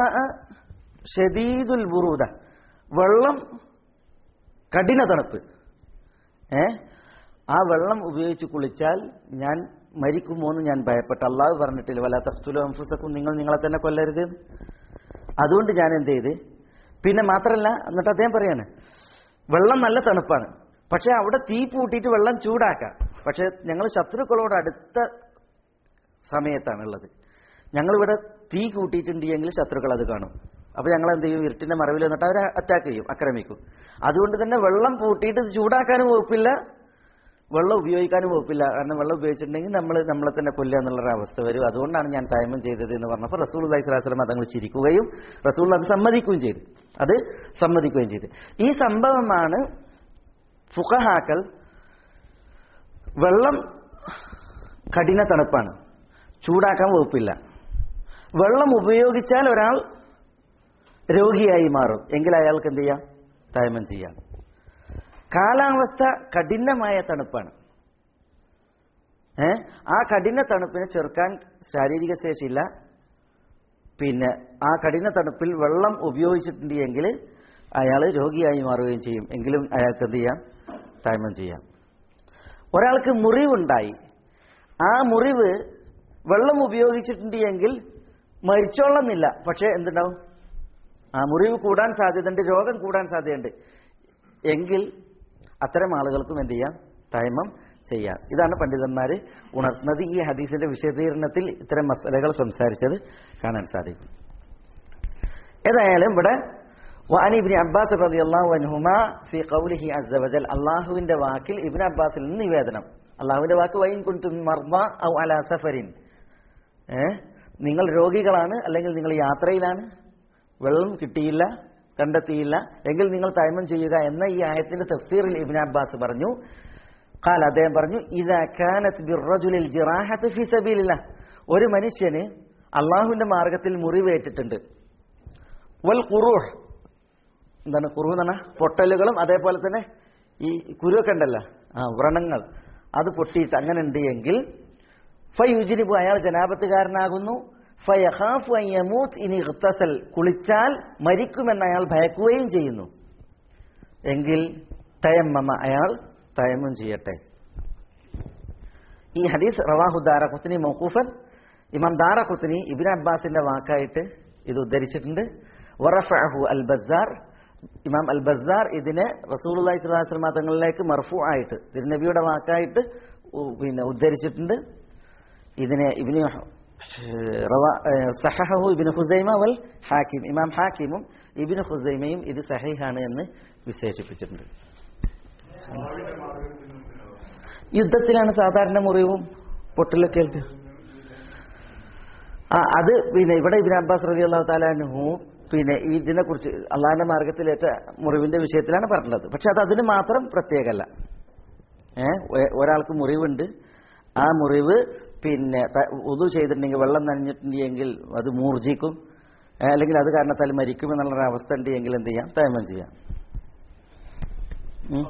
ഷെദീദുൽ ബുറൂദ വെള്ളം കഠിന തണുപ്പ് ഏ ആ വെള്ളം ഉപയോഗിച്ച് കുളിച്ചാൽ ഞാൻ മരിക്കുമോ എന്ന് ഞാൻ ഭയപ്പെട്ടു അള്ളാഹു പറഞ്ഞിട്ടില്ല വല്ല തഫ്തുലോ അംഫുസക്കും നിങ്ങൾ നിങ്ങളെ തന്നെ കൊല്ലരുത് എന്ന്. അതുകൊണ്ട് ഞാൻ എന്ത് ചെയ്ത് പിന്നെ മാത്രമല്ല എന്നിട്ട് അദ്ദേഹം പറയാണ് വെള്ളം നല്ല തണുപ്പാണ് പക്ഷെ അവിടെ തീ പൂട്ടിയിട്ട് വെള്ളം ചൂടാക്കാം പക്ഷെ ഞങ്ങൾ ശത്രുക്കളോട് അടുത്ത സമയത്താണുള്ളത് ഞങ്ങളിവിടെ തീ കൂട്ടിയിട്ടുണ്ടെങ്കിൽ ശത്രുക്കൾ അത് കാണും അപ്പൊ ഞങ്ങൾ എന്ത് ചെയ്യും ഇരുട്ടിന്റെ മറവിൽ നിന്നിട്ട് അവരെ അറ്റാക്ക് ചെയ്യും ആക്രമിക്കും അതുകൊണ്ട് തന്നെ വെള്ളം പൂട്ടിയിട്ട് ഇത് ചൂടാക്കാനും വകുപ്പില്ല വെള്ളം ഉപയോഗിക്കാനും വകുപ്പില്ല കാരണം വെള്ളം ഉപയോഗിച്ചിട്ടുണ്ടെങ്കിൽ നമ്മൾ നമ്മളെ തന്നെ കൊല്ലുക എന്നുള്ളൊരു അവസ്ഥ വരും അതുകൊണ്ടാണ് ഞാൻ തയമം ചെയ്തത് എന്ന് പറഞ്ഞപ്പോൾ റസൂൽ അലൈഹി സ്വലാസ്ലം തങ്ങൾ ചിരിക്കുകയും റസൂൽ അത് സമ്മതിക്കുകയും ചെയ്തു അത് സമ്മതിക്കുകയും ചെയ്തു ഈ സംഭവമാണ് ഫുഖഹാക്കൾ വെള്ളം കഠിന തണുപ്പാണ് ചൂടാക്കാൻ വകുപ്പില്ല വെള്ളം ഉപയോഗിച്ചാൽ ഒരാൾ രോഗിയായി മാറും എങ്കിൽ അയാൾക്ക് എന്ത് ചെയ്യാം തയമം ചെയ്യാം കാലാവസ്ഥ കഠിനമായ തണുപ്പാണ് ഏ ആ കഠിന തണുപ്പിനെ ചെറുക്കാൻ ശാരീരിക ശേഷിയില്ല പിന്നെ ആ കഠിന തണുപ്പിൽ വെള്ളം ഉപയോഗിച്ചിട്ടുണ്ട് എങ്കിൽ അയാൾ രോഗിയായി മാറുകയും ചെയ്യും എങ്കിലും അയാൾക്ക് എന്ത് ചെയ്യാം തയമം ചെയ്യാം ഒരാൾക്ക് മുറിവുണ്ടായി ആ മുറിവ് വെള്ളം ഉപയോഗിച്ചിട്ടുണ്ട് എങ്കിൽ മരിച്ചോളന്നില്ല പക്ഷേ എന്തുണ്ടാവും ആ മുറിവ് കൂടാൻ സാധ്യതയുണ്ട് രോഗം കൂടാൻ സാധ്യതയുണ്ട് എങ്കിൽ അത്തരം ആളുകൾക്കും എന്ത് ചെയ്യാം തയമം ചെയ്യാം ഇതാണ് പണ്ഡിതന്മാർ ഉണർത്തുന്നത് ഈ ഹദീസിന്റെ വിശദീകരണത്തിൽ ഇത്തരം മസലകൾ സംസാരിച്ചത് കാണാൻ സാധിക്കും ഏതായാലും ഇവിടെ വാനി ഇബ്നു അബ്ബാസ് റളിയല്ലാഹു അൻഹുമാ ഫി ഖൗലിഹി അസ്സ വജൽ അല്ലാഹുവിന്റെ വാക്കിൽ ഇബ്നു അബ്ബാസിൽ നിന്ന് നിവേദനം അള്ളാഹുവിന്റെ വാക്ക് വൈൻ കുൻതും മർമ ഔ അലാ സഫരിൻ ഏ നിങ്ങൾ രോഗികളാണ് അല്ലെങ്കിൽ നിങ്ങൾ യാത്രയിലാണ് വെള്ളം കിട്ടിയില്ല കണ്ടെത്തിയില്ല എങ്കിൽ നിങ്ങൾ തൈമം ചെയ്യുക എന്ന ഈ ആയത്തിന്റെ തഫ്സീറിൽ ഇബ്നു അബ്ബാസ് പറഞ്ഞു കാൽ അദ്ദേഹം പറഞ്ഞു ഇതാ കാനത്ത് ബിർറജുലിൽ ജിറാഹത്ത് ഫി സബീലില്ല ഒരു മനുഷ്യന് അള്ളാഹുവിന്റെ മാർഗത്തിൽ മുറിവേറ്റിട്ടുണ്ട് വൽ ഖുറൂഹ് എന്താണ് ഖുറു എന്ന് പറഞ്ഞാൽ പൊട്ടലുകളും അതേപോലെ തന്നെ ഈ കുരുവൊക്കെ ഉണ്ടല്ലോ ആ വ്രണങ്ങൾ അത് പൊട്ടിയിട്ട് അങ്ങനെ ഉണ്ട് എങ്കിൽ ഫയുജിനിബു അയാൾ ജനാപത്തുകാരനാകുന്നു ഫയഖാഫു അൻ യമൂത്ത് ഇനി ഇഖ്തസൽ കുളിച്ചാൽ മരിക്കുമെന്ന് അയാൾ ഭയക്കുകയും ചെയ്യുന്നു എങ്കിൽ തയമ്മമ അയാൾ തയമ്മം ചെയ്യട്ടെ ഈ ഹദീസ് റവാഹു ദാറഖുത്നി മൗഖൂഫൻ ഇമാം ദാറഖുത്നി ഇബ്നു അബ്ബാസിന്റെ വാക്കായിട്ട് ഇത് ഉദ്ധരിച്ചിട്ടുണ്ട് വറഫഅഹു അൽ ബസാർ ഇമാം അൽ ബസാർ ഇതിനെ റസൂലുള്ളാഹി സ്വല്ലല്ലാഹു അലൈഹി വസല്ലം തങ്ങളിലേക്ക് മർഫു ആയിട്ട് തിരുനബിയുടെ വാക്കായിട്ട് ഉ- പിന്നെ ഉദ്ധരിച്ചിട്ടുണ്ട് ഇതിനെ ഇബ്നു റവ- ഏഹ് സഹഹു ഇബ്നു ഹുസൈമ വൽ ഹാക്കിം ഇമാം ഹാക്കിമും ഇബ്നു ഹുസൈമയും ഇത് സഹീഹാണ് എന്ന് വിശേഷിപ്പിച്ചിട്ടുണ്ട് യുദ്ധത്തിലാണ് സാധാരണ മുറിവും പൊട്ടലൊക്കെ ആയിട്ട് ആ അത് പിന്നെ ഇവിടെ ഇബിൻ അബ്ബാസ് റലി അള്ളാഹു താലാനുഹു പിന്നെ ഈ ഇതിനെക്കുറിച്ച് അള്ളാഹിന്റെ മാർഗത്തിലേറ്റ മുറിവിന്റെ വിഷയത്തിലാണ് പറഞ്ഞത് പക്ഷെ അത് അതിന് മാത്രം പ്രത്യേകമല്ല ഏ ഒ- ഒരാൾക്ക് മുറിവുണ്ട് ആ മുറിവ് പിന്നെ ഉതു ചെയ്തിട്ടുണ്ടെങ്കിൽ വെള്ളം നനഞ്ഞിട്ടുണ്ടെങ്കിൽ അത് മൂർജിക്കും ഏ, അല്ലെങ്കിൽ അത് കാരണത്താൽ മരിക്കുമെന്നുള്ള അവസ്ഥ ഉണ്ട് എങ്കിൽ എന്ത് ചെയ്യാം തയമം ചെയ്യാം ഉം.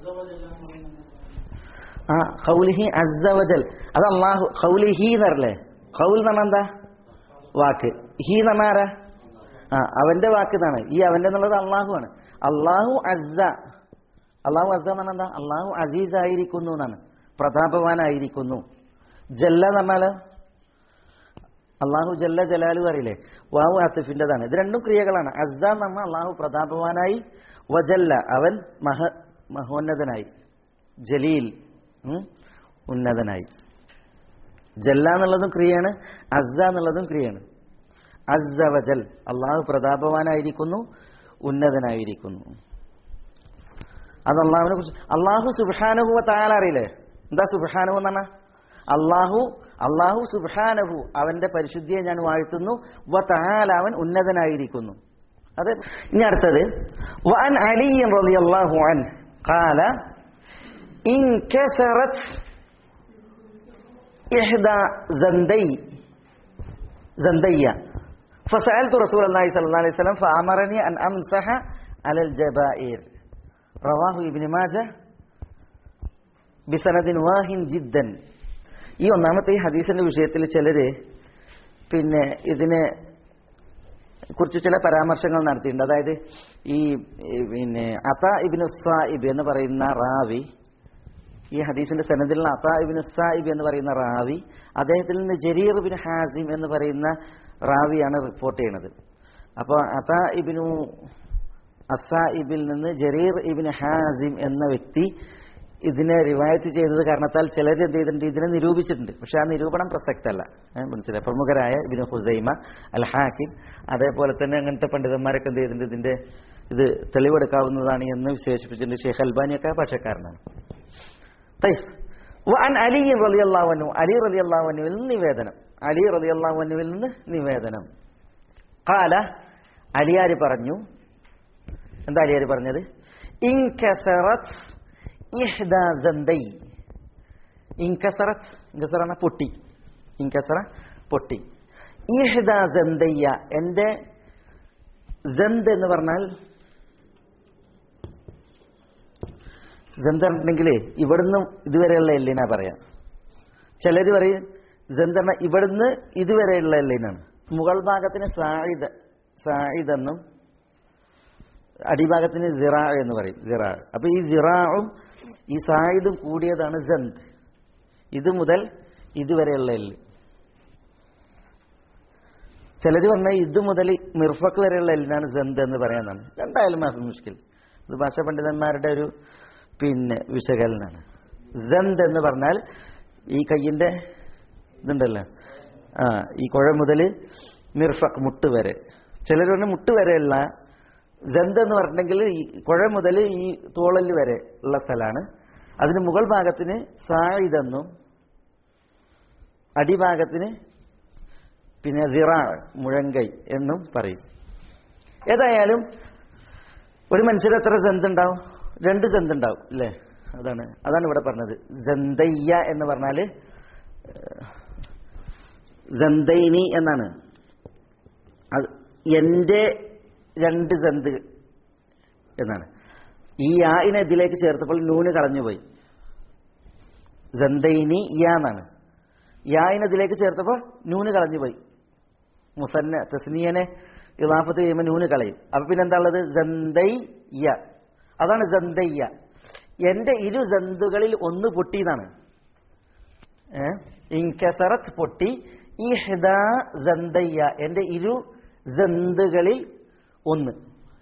ആ ഖൗലിഹി അസ്സവജൽ അത് അള്ളാഹു ഖൗലിഹി എന്നറില്ലേ ഖൗൽ എന്ന് പറഞ്ഞാൽ എന്താ വാക്ക് ഹി എന്ന് പറഞ്ഞാൽ ആരാ ആ അവന്റെ വാക്ക് എന്നാണ് ഈ അവന്റെ എന്നുള്ളത് അള്ളാഹു ആണ് അള്ളാഹു അസ്സ അള്ളാഹു അസ്സ എന്ന് പറഞ്ഞാൽ എന്താ അള്ളാഹു അസീസ് ആയിരിക്കുന്നു എന്നാണ് പ്രതാപവാനായിരിക്കുന്നു ജല്ല എന്ന് പറഞ്ഞാല് അള്ളാഹു ജല്ല ജലാലു അറിയില്ലേ വാവു ആത്തിഫിൻ്റെതാണ് ഇത് രണ്ടും ക്രിയകളാണ് അസ്സ എന്ന് പറഞ്ഞാൽ അള്ളാഹു പ്രതാപവാനായി വജല്ല അവൻ മഹ മഹോന്നതനായി ജലീൽ ഉം, ഉന്നതനായി ജല്ല എന്നുള്ളതും ക്രിയയാണ് അസ്സ എന്നുള്ളതും ക്രിയയാണ് അസ്സ വജൽ അള്ളാഹു പ്രതാപവാനായിരിക്കുന്നു ഉന്നതനായിരിക്കുന്നു അത് അള്ളാഹുവിനെ കുറിച്ച് അള്ളാഹു സുബാനഹു താല അറിയില്ലേ എന്താ സുബാനഹു എന്ന് പറഞ്ഞാൽ അള്ളാഹു അള്ളാഹു സുബാനഹു അവന്റെ പരിശുദ്ധിയെ ഞാൻ വാഴ്ത്തുന്നു വ താല അവൻ ഉന്നതനായിരിക്കുന്നു അത് ഇനി അടുത്തത് വഅൻ അലി റളിയല്ലാഹു അൻ ഖാല ഇൻകസറത് ഇഹ്ദാ زندي زندية فسألت رسول الله صلى الله عليه وسلم فأمرني أن أمسح على الجبائر رواه ابن ماجه ബിസനദിൻ വാഹിൻ ജിദ്ദൻ ഈ ഒന്നാമത്തെ ഈ ഹദീസിന്റെ വിഷയത്തിൽ ചിലര് പിന്നെ ഇതിനെ കുറിച്ച് ചില പരാമർശങ്ങൾ നടത്തിയിട്ടുണ്ട് അതായത് ഈ ഈ പിന്നെ അത ഇബിൻ സായിബ് എന്ന് പറയുന്ന റാവി ഈ ഹദീസിന്റെ സനദിലുള്ള അത ഇബിൻ സായിബ് എന്ന് പറയുന്ന റാവി അദ്ദേഹത്തിൽ നിന്ന് ജരീർ ബിൻ ഹാസിം എന്ന് പറയുന്ന റാവിയാണ് റിപ്പോർട്ട് ചെയ്യുന്നത് അപ്പോൾ അത ഇബിനു അസായിബിൽ നിന്ന് ജരീർ ഇബിൻ ഹാസിം എന്ന വ്യക്തി ഇതിനെ റിവായത്ത് ചെയ്തത് കാരണത്താൽ ചിലർ എന്ത് ചെയ്തിട്ടുണ്ട് ഇതിനെ നിരൂപിച്ചിട്ടുണ്ട് പക്ഷെ ആ നിരൂപണം പ്രസക്തല്ല ഏ, മനസ്സിലായി പ്രമുഖരായ ഇബിന് ഹുസൈമ അൽ ഹാക്കിം അതേപോലെ തന്നെ അങ്ങനത്തെ പണ്ഡിതന്മാരൊക്കെ എന്ത് ചെയ്തിട്ടുണ്ട് ഇതിന്റെ ഇത് തെളിവെടുക്കാവുന്നതാണ് എന്ന് വിശേഷിപ്പിച്ചിട്ടുണ്ട് ഷെയ്ഖ് അൽബാനിയൊക്കെ ഭാഷക്കാരനാണ് طيب وعن علي رضي الله عنه علي رضي الله عنه നിന്ന് നിവേദനം അലി റളി അള്ളാഹു അനുവിൽ നിന്ന് നിവേദനം കാല അലിയാര് പറഞ്ഞു എന്താ അലിയാര് പറഞ്ഞത് ഇൻകസറത്ത് ഇഹ്ദാ സന്തൈ ഇൻകസറത്ത് ഇൻകസറ എന്ന പൊട്ടി ഇൻകസറ പൊട്ടി ഇഹ്ദാ സന്തയ്യ എൻ്റെ ജന്ത് എന്ന് പറഞ്ഞാൽ ജന്തറിട്ടുണ്ടെങ്കിൽ ഇവിടുന്ന് ഇതുവരെയുള്ള എല്ലിനാ പറയാം ചിലർ പറയും ജന്തറിന ഇവിടുന്ന് ഇതുവരെയുള്ള എല്ലിനാണ് മുകൾ ഭാഗത്തിന് സായിദ സായിദെന്നും അടിഭാഗത്തിന് സിറാ എന്ന് പറയും സിറാ അപ്പൊ ഈ സിറാവും ഈ സായിദും കൂടിയതാണ് ജന്ത് ഇത് മുതൽ ഇതുവരെയുള്ള എല്ല് ചിലർ പറഞ്ഞ ഇത് മുതൽ മിർഫക്ക് വരെയുള്ള എല്ലിനാണ് ജന്ത് എന്ന് പറയാനാണ് രണ്ടായാലും മാഫി മുഷ്കിൽ ഇത് ഭാഷാ പണ്ഡിതന്മാരുടെ ഒരു പിന്നെ വിശകലനാണ് ജന്ത് എന്ന് പറഞ്ഞാൽ ഈ കയ്യിന്റെ ഇതുണ്ടല്ലോ ആ ഈ കുഴ മുതൽ മിർഫക്ക് മുട്ട് വരെ ചിലർ പറഞ്ഞ മുട്ട് വരെയല്ല ജന്ത് എന്ന് പറഞ്ഞിട്ടുണ്ടെങ്കിൽ ഈ കുഴ മുതൽ ഈ തോളല് വരെ ഉള്ള സ്ഥലമാണ് അതിന് മുകൾ ഭാഗത്തിന് സായിതെന്നും അടിഭാഗത്തിന് പിന്നെ സിറാ മുഴങ്കൈ എന്നും പറയും ഏതായാലും ഒരു മനുഷ്യർ എത്ര ജന്തുണ്ടാവും രണ്ട് ജന്തുണ്ടാവും അല്ലേ അതാണ് അതാണ് ഇവിടെ പറഞ്ഞത് ജന്തയ്യ എന്ന് പറഞ്ഞാൽ ജന്തൈനി എന്നാണ് അത് എൻ്റെ രണ്ട് ജന്ത് എന്നാണ് ഈ യാഇനെ ഇതിലേക്ക് ചേർത്തപ്പോൾ നൂന് കളഞ്ഞുപോയി ജന്തൈനി യാ എന്നാണ് യാഇനെ ഇതിലേക്ക് ചേർത്തപ്പോൾ നൂന് കളഞ്ഞുപോയി മുസന്ന തസ്നിയനെ ഇലാഫത്ത് ചെയ്യുമ്പോൾ നൂന് കളയും അപ്പൊ പിന്നെന്താ ഉള്ളത് ജന്തയ്യ അതാണ് ജന്തയ്യ എന്റെ ഇരു ജന്തുകളിൽ ഒന്ന് പൊട്ടി എന്നാണ് ഇൻകസറത്ത് പൊട്ടി ഈ ഹിദാ ജന്തയ്യ എന്റെ ഇരു ജന്തുകളിൽ ഒന്ന്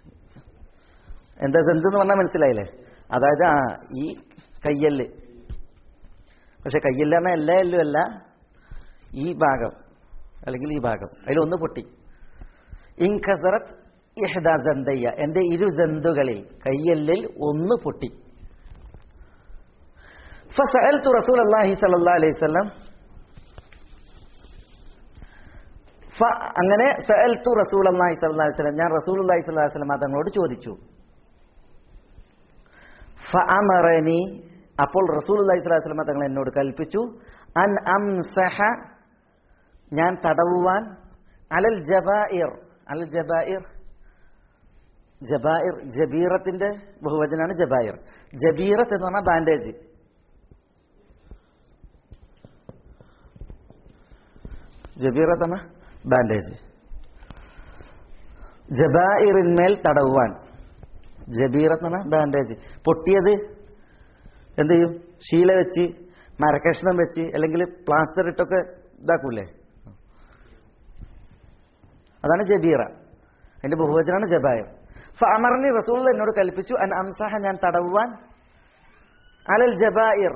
എന്താ ജന്തു എന്ന് പറഞ്ഞാൽ മനസ്സിലായില്ലേ അതായത് ആ ഈ കയ്യല് പക്ഷെ കയ്യല്ല പറഞ്ഞാൽ എല്ലാ എല്ലും അല്ല ഈ ഭാഗം അല്ലെങ്കിൽ ഈ ഭാഗം അതിലൊന്ന് പൊട്ടി ഇൻകസറത്ത് ഇഹ്ദാ ജന്തയ്യ എന്റെ ഇരു ജന്തുകളിൽ കയ്യല്ലിൽ ഒന്ന് പൊട്ടി ഫസഅൽതു റസൂൽ അള്ളാഹി സല്ലല്ലാഹു അലൈഹി വസല്ലം ഫ അങ്ങനെ സഅൽതു റസൂൽ അള്ളാഹി സല്ലല്ലാഹു അലൈഹി വസല്ലം ഞാൻ റസൂൽ അള്ളാഹി സല്ലല്ലാഹു അലൈഹി വസല്ലം തങ്ങളോട് ചോദിച്ചു ഫഅമറനി അപ്പോൾ റസൂൽ അള്ളാഹി സ്വല്ലല്ലാഹു അലൈഹി വസല്ലം തങ്ങൾ എന്നോട് കൽപ്പിച്ചു അൻ അംസഹ ഞാൻ തടവുവാൻ അലൽ ജബായിർ അലൽ ജബായിർ ജബായിർ ജബീറത്തിന്റെ ബഹുവചനാണ് ജബായിർ ജബീറത്ത് എന്ന് പറഞ്ഞാൽ ബാൻഡേജ് ജബീറത്ത് എന്ന ബാൻഡേജ് ജബായിറിന്മേൽ തടവുവാൻ ജബീറത്ത് എന്ന ബാൻഡേജ് പൊട്ടിയത് എന്ത് ചെയ്യും ശീല വെച്ച് മരക്കഷ്ണം വെച്ച് അല്ലെങ്കിൽ പ്ലാസ്റ്റർ ഇട്ടൊക്കെ ഇതാക്കൂലേ അതാണ് ജബീറ അതിന്റെ ബഹുവചനാണ് ജബായർ ഫഅമർനി റസൂൽ എന്നോട് കൽപ്പിച്ചു അൻ അംസഹ ഞാൻ തടവുവാൻ അലൽ ജബായിർ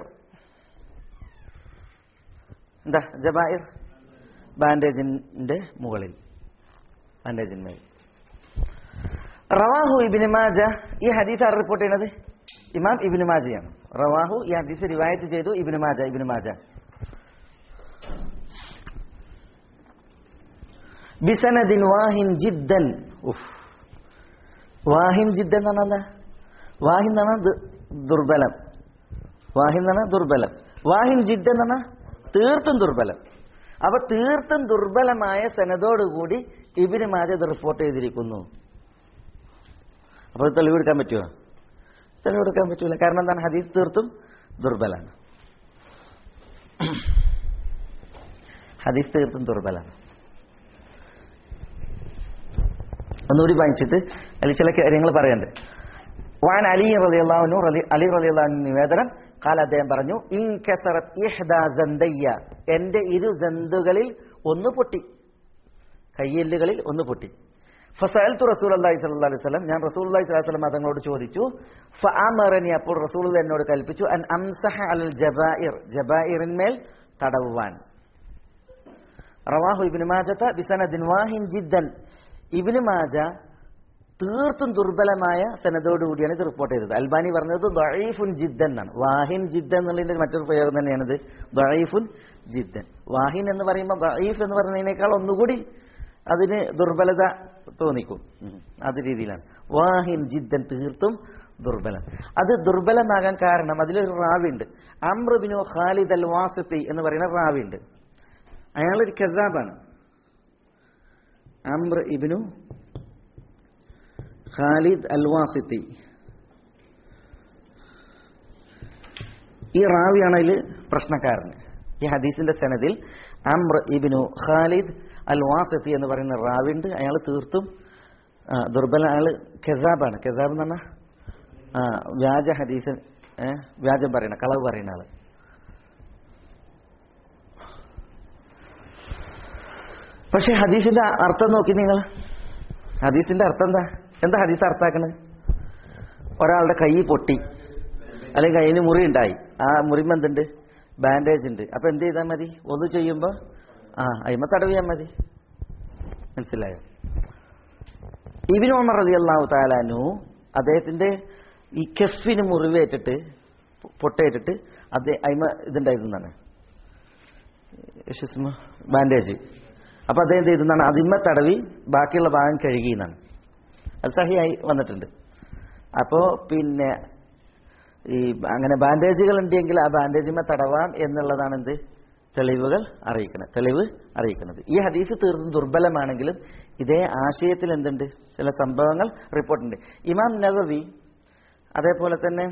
എന്താ ജബായിർ ബാൻഡേജിന്റെ മുകളിൽ ബാൻഡേജിന്മേൽ റവാഹു ഇബിന് മാജ ഈ ഹദീസ് ആർ റിപ്പോർട്ട് ചെയ്യുന്നത് ഇമാം ഇബിന് മാജയാണ് റവാഹു ഈ ഹദീസ് റിവായത്ത് ചെയ്തു ഇബിന് മാജ ഇബിന് മാജ ബിസനദിൻ വാഹിൻ ജിദ്ദൻ ഉഫ് വാഹിൻ ജിദ്ദൻ എന്ന് പറഞ്ഞാൽ എന്താ വാഹിൻ എന്ന് പറഞ്ഞാൽ ദു- ദുർബലം വാഹിൻ എന്ന് പറഞ്ഞാൽ ദുർബലം വാഹിൻ ജിദ്ദൻ എന്ന് പറഞ്ഞാൽ തീർത്തും ദുർബലം അപ്പൊ തീർത്തും ദുർബലമായ സനദോടുകൂടി ഇബിന് മാജ ഇത് റിപ്പോർട്ട് ചെയ്തിരിക്കുന്നു അപ്പോൾ തെളിവെടുക്കാൻ പറ്റുമോ തെളിവെടുക്കാൻ പറ്റൂല കാരണം എന്താണ് ഹദീസ് തീർത്തും ദുർബലാണ് ഹദീസ് തീർത്തും ദുർബലാണ് ഒന്നുകൂടി വാങ്ങിച്ചിട്ട് അതിൽ ചില കാര്യങ്ങൾ പറയണ്ട് വാൻ അലി റളിയല്ലാഹു റലി അലി റളിയല്ലാഹു നിവേദനം കാല അദ്ദേഹം പറഞ്ഞു ഇൻകസറത് ഇഹ്ദാ സന്ദയ്യ എന്റെ ഇരു സന്തുകളിൽ ഒന്ന് പൊട്ടി കയ്യെല്ലുകളിൽ ഒന്ന് പൊട്ടി ഫസഅൽതു റസൂലുള്ളാഹി സ്വല്ലല്ലാഹി അലൈഹി വസല്ലം ഞാൻ റസൂലുള്ളാഹി സ്വല്ലല്ലാഹി അലൈഹി വസല്ലം തങ്ങളോട് ചോദിച്ചു ഫഅമറനി അപ്പോൾ റസൂൽ എന്നോട് കൽപ്പിച്ചു അൻ അംസഹ അലൽ ജബായിർ ജബായിറിന്മേൽ തടവുവാൻ റവാഹു ഇബ്നു മാജത ബിസനദിൻ വാഹിൻ ജിദ്ദൻ ഇബ്നു മാജ തീർത്തും ദുർബലമായ സനദോടുകൂടിയാണ് ഇത് റിപ്പോർട്ട് ചെയ്തത് അൽബാനി പറഞ്ഞത് ദഈഫുൻ ജിദ്ദൻ എന്നാണ് വാഹിൻ ജിദ്ദൻ എന്നുള്ളതിന്റെ മറ്റൊരു പ്രയോഗം തന്നെയാണിത് ദഈഫുൻ ജിദ്ദൻ വാഹിൻ എന്ന് പറയുമ്പോൾ ദഈഫ് എന്ന് പറയുന്നതിനേക്കാൾ ഒന്നുകൂടി അതിന് ദുർബലത തോന്നിക്കും ഉം. അത് രീതിയിലാണ് വാഹിൻ ജിദ്ദൻ തീർത്തും ദുർബലം അത് ദുർബലമാകാൻ കാരണം അതിലൊരു റാവിണ്ട് അമ്രുബിനു ഖാലിദ് അൽ വാസിത്തി എന്ന് പറയുന്ന റാവിണ്ട് അയാളൊരു കസാബാണ് അമ്ര ഇബിനു ഖാലിദ് അൽ വാസിത്തി ഈ റാവിയാണ് അതിൽ പ്രശ്നക്കാരൻ ഈ ഹദീസിന്റെ സനദിൽ അമ്ര ഇബിനു ഖാലിദ് അൽ വാസിത്തി എന്ന് പറയുന്ന റാവിണ്ട് അയാൾ തീർത്തും ആ, ദുർബല അയാള് കെസാബാണ് കെസാബ് എന്ന് പറഞ്ഞാൽ ആ, വ്യാജ ഹദീസ് ഏ, വ്യാജം പറയണ കളവ് പറയുന്ന ആള് പക്ഷെ ഹദീസിന്റെ അർത്ഥം നോക്കി നിങ്ങൾ ഹദീസിന്റെ അർത്ഥം എന്താ എന്താ ഹദീസ് അർത്ഥാക്കണത് ഒരാളുടെ കൈ പൊട്ടി അല്ലെങ്കിൽ കയ്യിന് മുറി ഉണ്ടായി ആ മുറിമ എന്തുണ്ട് ബാൻഡേജ് ഉണ്ട് അപ്പൊ എന്ത് ചെയ്താൽ മതി ഒന്ന് ചെയ്യുമ്പോ ആ അയിമ തടവിയാൽ മതി മനസ്സിലായോ ഇബിൻ ഉമർ റതി അള്ളാഹു താലാനു അദ്ദേഹത്തിന്റെ ഈ കെഫിന് മുറിവേറ്റിട്ട് പൊട്ടേറ്റിട്ട് അത് അയിമ ഇതുണ്ടായിരുന്നാണ് ബാൻഡേജ് അപ്പൊ അദ്ദേഹം എന്ത് ചെയ്തെന്നാണ് അതിന്മ തടവി ബാക്കിയുള്ള ഭാഗം കഴുകിയെന്നാണ് അത് സഹിയായി വന്നിട്ടുണ്ട് അപ്പോ പിന്നെ ഈ അങ്ങനെ ബാൻഡേജുകൾ ഉണ്ടെങ്കിൽ ആ ബാൻഡേജിന്മ തടവാം എന്നുള്ളതാണ് എന്ത് തെളിവുകൾ അറിയിക്കുന്നത് തെളിവ് അറിയിക്കുന്നത് ഈ ഹദീസ് തീർത്തും ദുർബലമാണെങ്കിലും ഇതേ ആശയത്തിൽ എന്തുണ്ട് ചില സംഭവങ്ങൾ റിപ്പോർട്ടുണ്ട് ഇമാം നവവി അതേപോലെ തന്നെ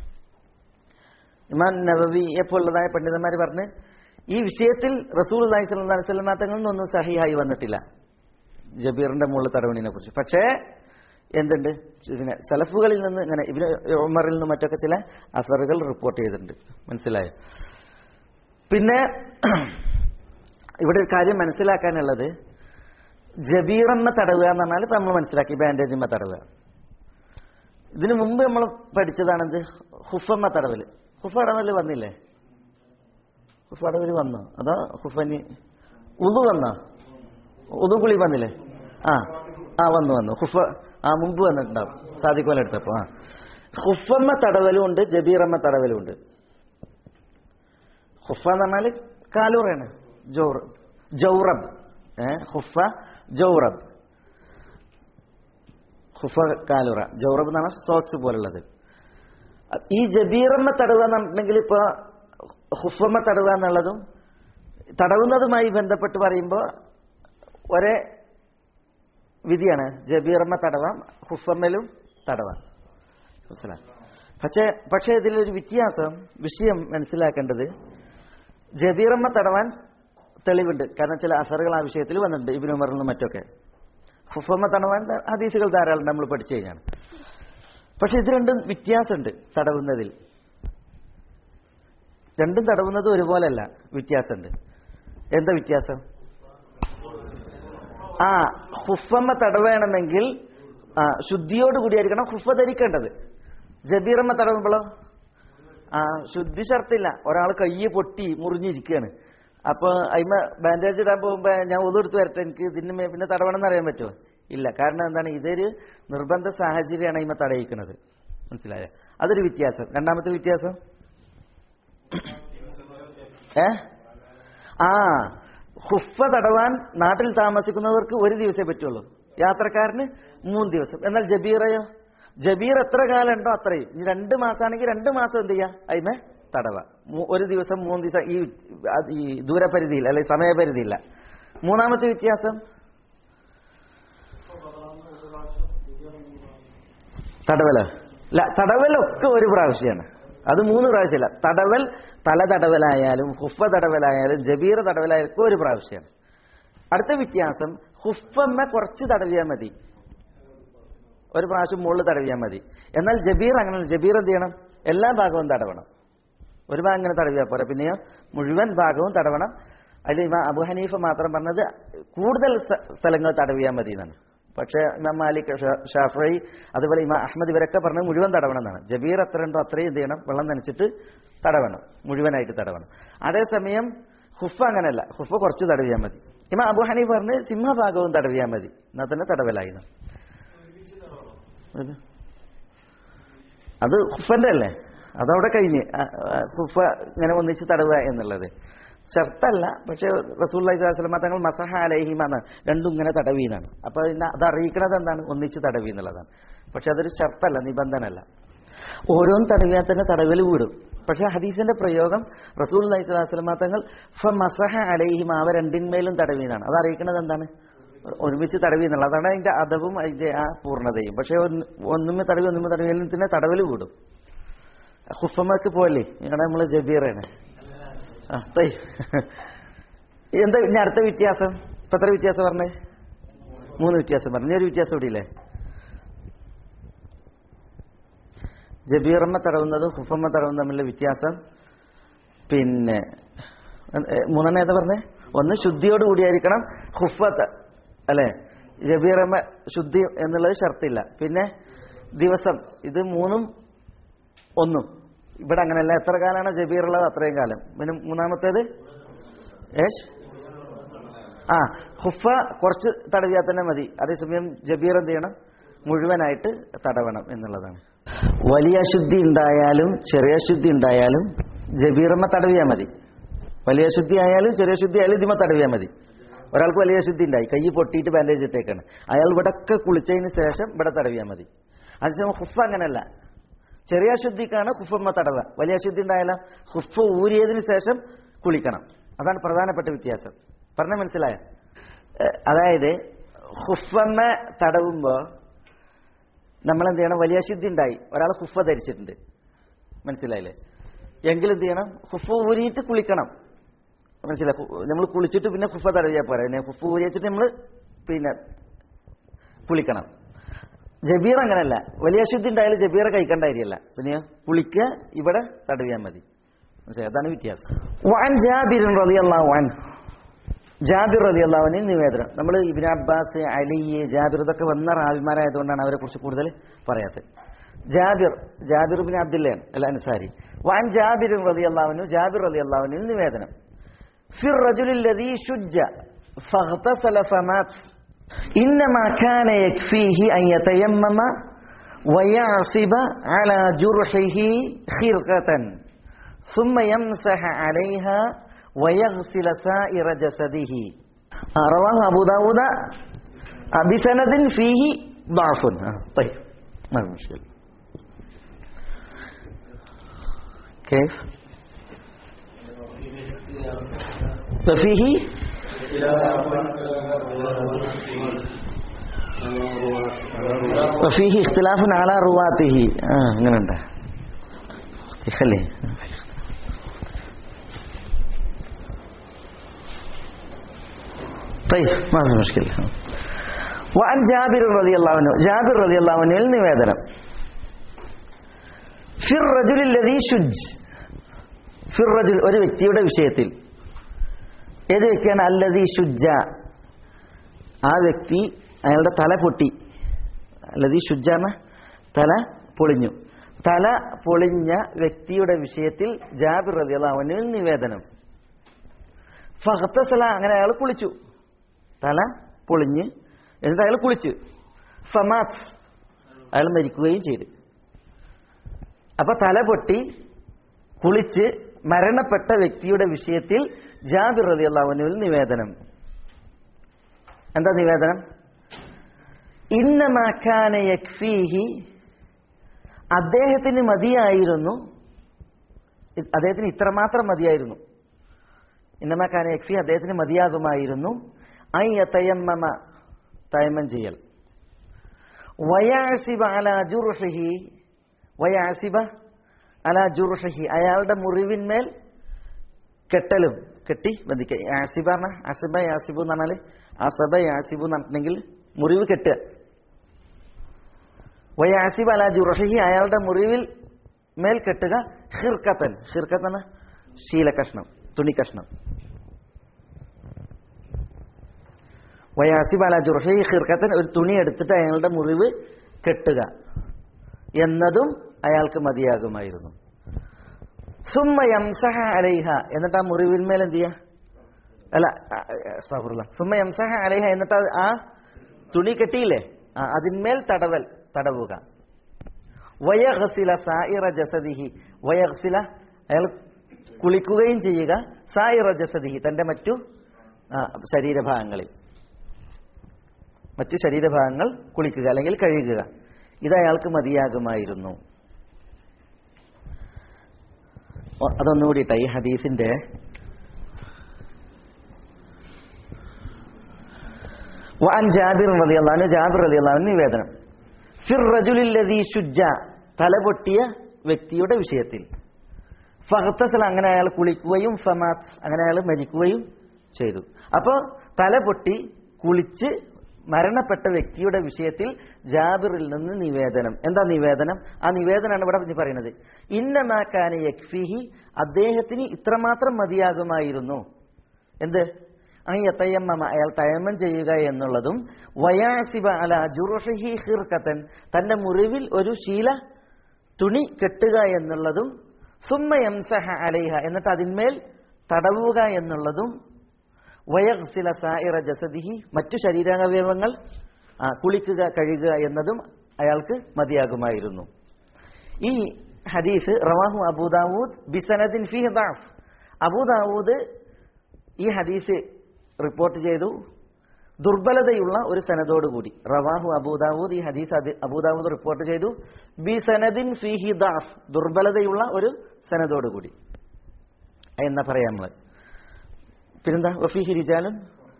ഇമാം നവവിയെ പോലുള്ളതായ പണ്ഡിതന്മാർ പറഞ്ഞ് ഈ വിഷയത്തിൽ റസൂൽ അള്ളഹി സ്വല്ലി വസ്ലം തങ്ങളിൽ നിന്നൊന്നും സഹിയായി വന്നിട്ടില്ല ജബീറിന്റെ മുകളിൽ തടവണിനെ കുറിച്ച് പക്ഷേ എന്തുണ്ട് പിന്നെ സലഫുകളിൽ നിന്ന് ഇങ്ങനെ ഇവര് ഉമറിൽ നിന്നും മറ്റൊക്കെ ചില അസറുകൾ റിപ്പോർട്ട് ചെയ്തിട്ടുണ്ട് മനസ്സിലായോ പിന്നെ ഇവിടെ ഒരു കാര്യം മനസ്സിലാക്കാനുള്ളത് ജബീറമ്മ തടവുക എന്ന് പറഞ്ഞാൽ ഇപ്പൊ നമ്മൾ മനസ്സിലാക്കി ബാൻഡേജമ്മ തടവുക ഇതിനു മുമ്പ് നമ്മൾ പഠിച്ചതാണെന്ത് ഹുഫമ്മ തടവല് ഹുഫ തടവല് വന്നില്ലേ ഹുഫ തടവല് വന്നോ അതോ ഹുഫനി ഉതു വന്നോ ഉതുകുളി വന്നില്ലേ ആ ആ വന്നു വന്നു ഹുഫ ആ മുമ്പ് വന്നിട്ടുണ്ടാവും സാദിക്കോല എടുത്തപ്പോ ആ ഹുഫമ്മ തടവലും ഉണ്ട് ജബീറമ്മ തടവലും ഉണ്ട് ഹുഫ എന്ന് പറഞ്ഞാല് കാലൂറയാണ് ജൗർ ജൗറബ് ഏ ഹുഫ ജൗറബ് ഹുഫ കാലുറ ജൗറബ് എന്നാണ് സോക്സ് പോലുള്ളത് ഈ ജബീറമ്മ തടവുക എന്ന് പറഞ്ഞിട്ടുണ്ടെങ്കിൽ ഇപ്പൊ ഹുഫമ്മ തടവുക എന്നുള്ളതും തടവുന്നതുമായി ബന്ധപ്പെട്ട് പറയുമ്പോൾ ഒരേ വിധിയാണ് ജബീറമ്മ തടവാം ഹുഫമ്മലും തടവാം മനസ്സിലായി പക്ഷേ പക്ഷേ ഇതിലൊരു വ്യത്യാസം വിഷയം മനസ്സിലാക്കേണ്ടത് ജബീറമ്മ തടവാൻ തെളിവുണ്ട് കാരണം ചില അസറുകൾ ആ വിഷയത്തിൽ വന്നിട്ടുണ്ട് ഇബിൻ ഉമറിൽ നിന്നും മറ്റൊക്കെ ഹുഫമ്മ തടവാൻ ഹദീസുകൾ ധാരാളം നമ്മൾ പഠിച്ചു കഴിഞ്ഞാണ് പക്ഷെ ഇത് രണ്ടും വ്യത്യാസമുണ്ട് തടവുന്നതിൽ രണ്ടും തടവുന്നത് ഒരുപോലല്ല വ്യത്യാസമുണ്ട് എന്താ വ്യത്യാസം ആ ഹുഫമ്മ തടവേണമെങ്കിൽ ആ ശുദ്ധിയോടുകൂടിയായിരിക്കണം ഹുഫ ധരിക്കേണ്ടത് ജബീറമ്മ തടവുമ്പോഴോ ആ ശുദ്ധി ഷർത്തില്ല ഒരാൾ കയ്യ് പൊട്ടി മുറിഞ്ഞിരിക്കുകയാണ് അപ്പൊ അയിമ ബാൻഡേജ് ഇടാൻ പോകുമ്പോ ഞാൻ ഒതെടുത്ത് വരട്ടെ എനിക്ക് ഇതിന് മേ- പിന്നെ തടവണം എന്ന് അറിയാൻ പറ്റുമോ ഇല്ല കാരണം എന്താണ് ഇതൊരു നിർബന്ധ സാഹചര്യമാണ് അയിമ തടയിക്കുന്നത് മനസ്സിലായ അതൊരു വ്യത്യാസം രണ്ടാമത്തെ വ്യത്യാസം ഏ ആ ഹുഫ തടവാൻ നാട്ടിൽ താമസിക്കുന്നവർക്ക് ഒരു ദിവസമേ പറ്റുള്ളൂ യാത്രക്കാരന് മൂന്ന് ദിവസം എന്നാൽ ജബീറയോ ജബീർ എത്ര കാലം ഉണ്ടോ അത്രയും ഇനി രണ്ട് മാസമാണെങ്കിൽ രണ്ട് മാസം എന്ത് ചെയ്യാം അതിമേ തടവ മൂ- ഒരു ദിവസം മൂന്ന് ദിവസം ഈ അത് ഈ ദൂരപരിധിയിൽ അല്ലെ സമയപരിധിയില്ല മൂന്നാമത്തെ വ്യത്യാസം തടവല അല്ല തടവലൊക്കെ ഒരു പ്രാവശ്യമാണ് അത് മൂന്ന് പ്രാവശ്യമല്ല തടവൽ തല തടവലായാലും ഹുഫ തടവലായാലും ജബീർ തടവലായാലും ഒക്കെ ഒരു പ്രാവശ്യമാണ് അടുത്ത വ്യത്യാസം ഹുഫമ്മ കുറച്ച് തടവിയാൽ മതി ഒരു പ്രാവശ്യം മുകളിൽ തടവിയാൽ മതി എന്നാൽ ജബീർ അങ്ങനെ ജബീർ എന്ത് ചെയ്യണം എല്ലാ ഭാഗവും തടവണം ഒരു ഭാഗം ഇങ്ങനെ തടവിയാൽ പോരാ പിന്നെയോ മുഴുവൻ ഭാഗവും തടവണം അതിൽ ഇമാ അബു ഹനീഫ മാത്രം പറഞ്ഞത് കൂടുതൽ സ്ഥ- സ്ഥലങ്ങൾ തടവിയാൽ മതി എന്നാണ് പക്ഷേ ഇമാം മാലിക് ഷാ- ഷാഫി അതുപോലെ ഇമാം അഹമ്മദ് ഇവരൊക്കെ പറഞ്ഞത് മുഴുവൻ തടവണം എന്നാണ് ജബീർ എത്ര ഉണ്ടോ അത്രയും എന്ത് ചെയ്യണം വെള്ളം നനച്ചിട്ട് തടവണം മുഴുവനായിട്ട് തടവണം അതേസമയം ഹുഫ അങ്ങനെയല്ല ഹുഫ കുറച്ച് തടവിയാൽ മതി ഇമാം അബു ഹനീഫ് പറഞ്ഞ് സിംഹഭാഗവും തടവിയാൽ മതി എന്നാൽ തന്നെ തടവലായി എന്നാണ്. ഇത്. അത് ഹുഫന്റെ അല്ലേ അതവിടെ കഴിഞ്ഞ് ആ, ആ, ഹുഫ ഇങ്ങനെ ഒന്നിച്ച് തടവുക എന്നുള്ളത് ഷർത്തല്ല പക്ഷെ റസൂൽ സ്വലമ തങ്ങൾ മസഹ അലഹിമാണ് രണ്ടും ഇങ്ങനെ തടവി എന്നാണ് അപ്പൊ അതിനെ അത് അറിയിക്കണത് എന്താണ് ഒന്നിച്ച് തടവി എന്നുള്ളതാണ് പക്ഷെ അതൊരു ഷർത്തല്ല നിബന്ധനല്ല ഓരോന്ന് തടവിയാൽ തന്നെ തടവിൽ വിടും പക്ഷെ ഹദീസിന്റെ പ്രയോഗം റസൂൽ അലൈഹി സ്വലാസ്ലമ തങ്ങൾ ഫ മസഹ അലൈഹിം അവ രണ്ടിന്മേലും തടവി എന്നാണ് അത് അറിയിക്കുന്നത് എന്താണ് ഒരുമിച്ച് തടവി എന്നുള്ളത് അതാണ് അതിന്റെ അദവും അതിന്റെ ആ പൂർണ്ണതയും പക്ഷെ ഒന്ന് ഒന്നുമേ തടവി ഒന്നുമേ തടവിയാലും തന്നെ തടവിൽ വിടും ഹുഫമ്മക്ക് പോലെ ഇവിടെ നമ്മള് ജബീറാണ് ആ തൈ എന്താ ഇനി അടുത്ത വ്യത്യാസം ഇപ്പൊ എത്ര വ്യത്യാസം പറഞ്ഞേ മൂന്ന് വ്യത്യാസം പറഞ്ഞു ഇനി ഒരു വ്യത്യാസം കൂടി ഇല്ലേ ജബീറമ്മ തടവുന്നതും ഹുഫമ്മ തടവുന്നതും തമ്മിലുള്ള വ്യത്യാസം പിന്നെ ഏ, മൂന്നെണ്ണം ഏതാ പറഞ്ഞേ ഒന്ന് ശുദ്ധിയോട് കൂടിയായിരിക്കണം ഹുഫത്ത് അല്ലെ ജബീറമ്മ ശുദ്ധി എന്നുള്ളത് ഷർത്തില്ല പിന്നെ ദിവസം ഇത് മൂന്നും ഒന്നും ഇവിടെ അങ്ങനെയല്ല എത്ര കാലമാണ് ജബീർ ഉള്ളത് അത്രയും കാലം പിന്നെ മൂന്നാമത്തേത് ഏഷ് ആ ഹുഫ കുറച്ച് തടവിയാൽ തന്നെ മതി അതേസമയം ജബീർ എന്ത് ചെയ്യണം മുഴുവനായിട്ട് തടവണം എന്നുള്ളതാണ് വലിയ ശുദ്ധി ഉണ്ടായാലും ചെറിയ ശുദ്ധി ഉണ്ടായാലും ജബീറമ്മ തടവിയാൽ മതി വലിയ ശുദ്ധി ആയാലും ചെറിയ ശുദ്ധി ആയാലും ഇതിമ തടവിയാൽ മതി ഒരാൾക്ക് വലിയ ശുദ്ധി ഉണ്ടായി കൈ പൊട്ടിയിട്ട് ബാൻഡേജ് ഇട്ടേക്കാണ് അയാൾ ഇവിടെ ഒക്കെ കുളിച്ചതിന് ശേഷം ഇവിടെ തടവിയാൽ മതി അതേസമയം ഹുഫ അങ്ങനെയല്ല ചെറിയ ശുദ്ധിക്കാണ് ഹുഫമ്മ തടവ വലിയ ശുദ്ധി ഉണ്ടായാലും ഹുഫ ഊരിയതിന് ശേഷം കുളിക്കണം അതാണ് പ്രധാനപ്പെട്ട വ്യത്യാസം പറഞ്ഞ മനസ്സിലായ അതായത് ഹുഫമ്മ തടവുമ്പോ നമ്മൾ എന്ത് ചെയ്യണം വലിയ ശുദ്ധി ഉണ്ടായി ഒരാൾ ഹുഫ ധരിച്ചിട്ടുണ്ട് മനസ്സിലായില്ലേ എങ്കിൽ എന്ത് ചെയ്യണം ഹുഫ ഊരിയിട്ട് കുളിക്കണം മനസ്സിലായി നമ്മൾ കുളിച്ചിട്ട് പിന്നെ ഹുഫ തടവിയാൽ പോരാ പിന്നെ ഹുഫ ഊരി വെച്ചിട്ട് നമ്മൾ പിന്നെ കുളിക്കണം ജബീർ അങ്ങനല്ല വലിയ ശുദ്ധി ഉണ്ടായാലും ജബീർ കഴിക്കേണ്ട കാര്യമല്ല പിന്നെ കുളിക്കുക ഇവിടെ തടവിയാൽ മതി മനസ്സിലായി അതാണ് വ്യത്യാസം വാൻ ജാബിർ റളിയല്ലാഹു അൻഹു ജാബിർ റലി അള്ളാഹുവിന് നിവേദനം നമ്മൾ ഇബിൻ അബ്ബാസ് അലി ജാബിർ ഇതൊക്കെ വന്ന റാവിമാരായതുകൊണ്ടാണ് അവരെ കുറിച്ച് കൂടുതൽ പറയാത്തത് ജാബിർ ജാബിർ ബിൻ അബ്ദുല്ലയാണ് അല്ല അൻസാരി വാൻ ജാബിർ റലി അള്ളാഹുനു ജാബിർ റലി അള്ളാഹുവിന് നിവേദനം ഫിർ റജുലില്ലദീ ശുജ്ജ فاغتسل فمات إنما كان يكفيه أن يتيمم ويعصب على جرحه خرقة ثم يمسح عليها ويغسل سائر جسده آه، رواه أبو داود آه، بسند فيه ضعف آه، طيب ما في مشكلة كيف ففيه وفيه اختلاف على رواته آه അങ്ങനെ خليه طيب ما في مشكلة وعن جابر رضي الله عنه جابر رضي الله عنه നിവേദനം في الرجل الذي شج في الرجل ഒരു വ്യക്തിയുടെ വിഷയത്തിൽ ഏത് വ്യക്തിയാണ് അല്ലതി ശുജ ആ വ്യക്തി അയാളുടെ തല പൊട്ടി അല്ലത് ശുജാന തല പൊളിഞ്ഞു തല പൊളിഞ്ഞ വ്യക്തിയുടെ വിഷയത്തിൽ ജാബിർ റതി അള്ളാഹുവിന് നിവേദനം ഫഹത്തസല അങ്ങനെ അയാൾ കുളിച്ചു തല പൊളിഞ്ഞ് എന്നിട്ട് അയാൾ കുളിച്ചു ഫമാത്ത് അയാൾ മരിക്കുകയും ചെയ്തു അപ്പൊ തല പൊട്ടി കുളിച്ച് മരണപ്പെട്ട വ്യക്തിയുടെ വിഷയത്തിൽ ജാബിർ റതി അള്ളാഹുവിൽ നിവേദനം എന്താ നിവേദനം ഇന്നമാക്കാന യക്ഫീഹി അദ്ദേഹത്തിന് മതിയായിരുന്നു ഇ- അദ്ദേഹത്തിന് ഇത്രമാത്രം മതിയായിരുന്നു ഇന്നമാക്കാന യക്ഫി അദ്ദേഹത്തിന് മതിയാകുമായിരുന്നു ഐ തയമ്മമ തയമ്മം ചെയ്യൽ വയാസിബ അല ജുർഹിഹി വയാസിബ അല ജുർഹിഹി അയാളുടെ മുറിവിന്മേൽ കെട്ടലും കെട്ടി ബന്ധിക്കുക ആസിബ പറഞ്ഞ അസിബ യാസിബു എന്ന് പറഞ്ഞാൽ അസബ യാസിബു എന്ന് പറഞ്ഞിട്ടുണ്ടെങ്കിൽ മുറിവ് കെട്ടുക വയാസിബ് അല ജുറഹി അയാളുടെ മുറിവിൽ മേൽ കെട്ടുക ഹിർക്കത്തൻ ഹിർക്കത്തൻ ശീലകഷ്ണം തുണി കഷ്ണം വയാസിബ് അല ജുറഹി ഹിർക്കത്തൻ ഒരു തുണി എടുത്തിട്ട് അയാളുടെ മുറിവ് കെട്ടുക എന്നതും അയാൾക്ക് മതിയാകുമായിരുന്നു സുമ്മ യംസഹ അലൈഹ എന്നിട്ട് ആ മുറിവിന്മേൽ എന്ത് ചെയ്യുക അല്ല അസ്താഫുറുള്ള സുമ്മ യംസഹ അലൈഹ എന്നിട്ട് അത് ആ തുണി കെട്ടിയില്ലേ ആ, അതിന്മേൽ തടവൽ തടവുക വയഹസില സായിറ ജസദിഹി വയഹസില അയാൾ കുളിക്കുകയും ചെയ്യുക സായിറ ജസദിഹി തന്റെ മറ്റു ആ, ശരീരഭാഗങ്ങളിൽ മറ്റു ശരീരഭാഗങ്ങൾ കുളിക്കുക അല്ലെങ്കിൽ കഴുകുക ഇത് അയാൾക്ക് മതിയാകുമായിരുന്നു ഓ, അതൊന്നുകൂടിയിട്ട ഈ ഹദീസിന്റെ وعن جابر رضي الله عنه ജാബിർ റളിയല്ലാഹു അൻഹു നിവേദനം ഫിർ റജുലില്ലദീ ശുജ്ജ തലപൊട്ടിയ വ്യക്തിയുടെ വിഷയത്തിൽ ഫഹത്തസൽ അങ്ങനെ അയാൾ കുളിക്കുകയും ഫമാത്ത് അങ്ങനെ അയാൾ മരിക്കുകയും ചെയ്തു അപ്പോൾ തല പൊട്ടി കുളിച്ച് മരണപ്പെട്ട വ്യക്തിയുടെ വിഷയത്തിൽ ജാബിറിൽ നിന്ന് നിവേദനം എന്താ നിവേദനം ആ നിവേദനമാണ് ഇവിടെ ഇനി പറയുന്നത് ഇന്നമാക്കാന യക്ഫിഹി അദ്ദേഹത്തിന് ഇത്രമാത്രം മതിയാകുമായിരുന്നു എന്ത് അയ്യത്തയ്യമ്മ അയാൾ തയമ്മം ചെയ്യുക എന്നുള്ളതും വയാസിബ അല ജുറുഹി ഹിർക്കത്തൻ തന്റെ മുറിവിൽ ഒരു ശീല തുണി കെട്ടുക എന്നുള്ളതും സുമ്മ യംസഹ അലൈഹ എന്നിട്ട് അതിന്മേൽ തടവുക എന്നുള്ളതും വയഗ്സില സായിറ ജസദിഹി മറ്റു ശരീരാവയവങ്ങൾ ആ, കുളിക്കുക കഴുകുക എന്നതും അയാൾക്ക് മതിയാകുമായിരുന്നു ഈ ഹദീസ് റവാഹു അബൂദാവൂദ് ബിസനദിൻ ഫി ദാഫ് അബൂദാവൂദ് ഈ ഹദീസ് റിപ്പോർട്ട് ചെയ്തു ദുർബലതയുള്ള ഒരു സനദോടുകൂടി റവാഹു അബൂദാവൂദ് ഈ ഹദീസ് അത് അബൂദാവൂദ് റിപ്പോർട്ട് ചെയ്തു ബി സനദിൻ ഫിഹി ദാഫ് ദുർബലതയുള്ള ഒരു സനദോടുകൂടി എന്നാ പറയാം നമ്മള് പിന്നെന്താ വഫീഹി റിജാലും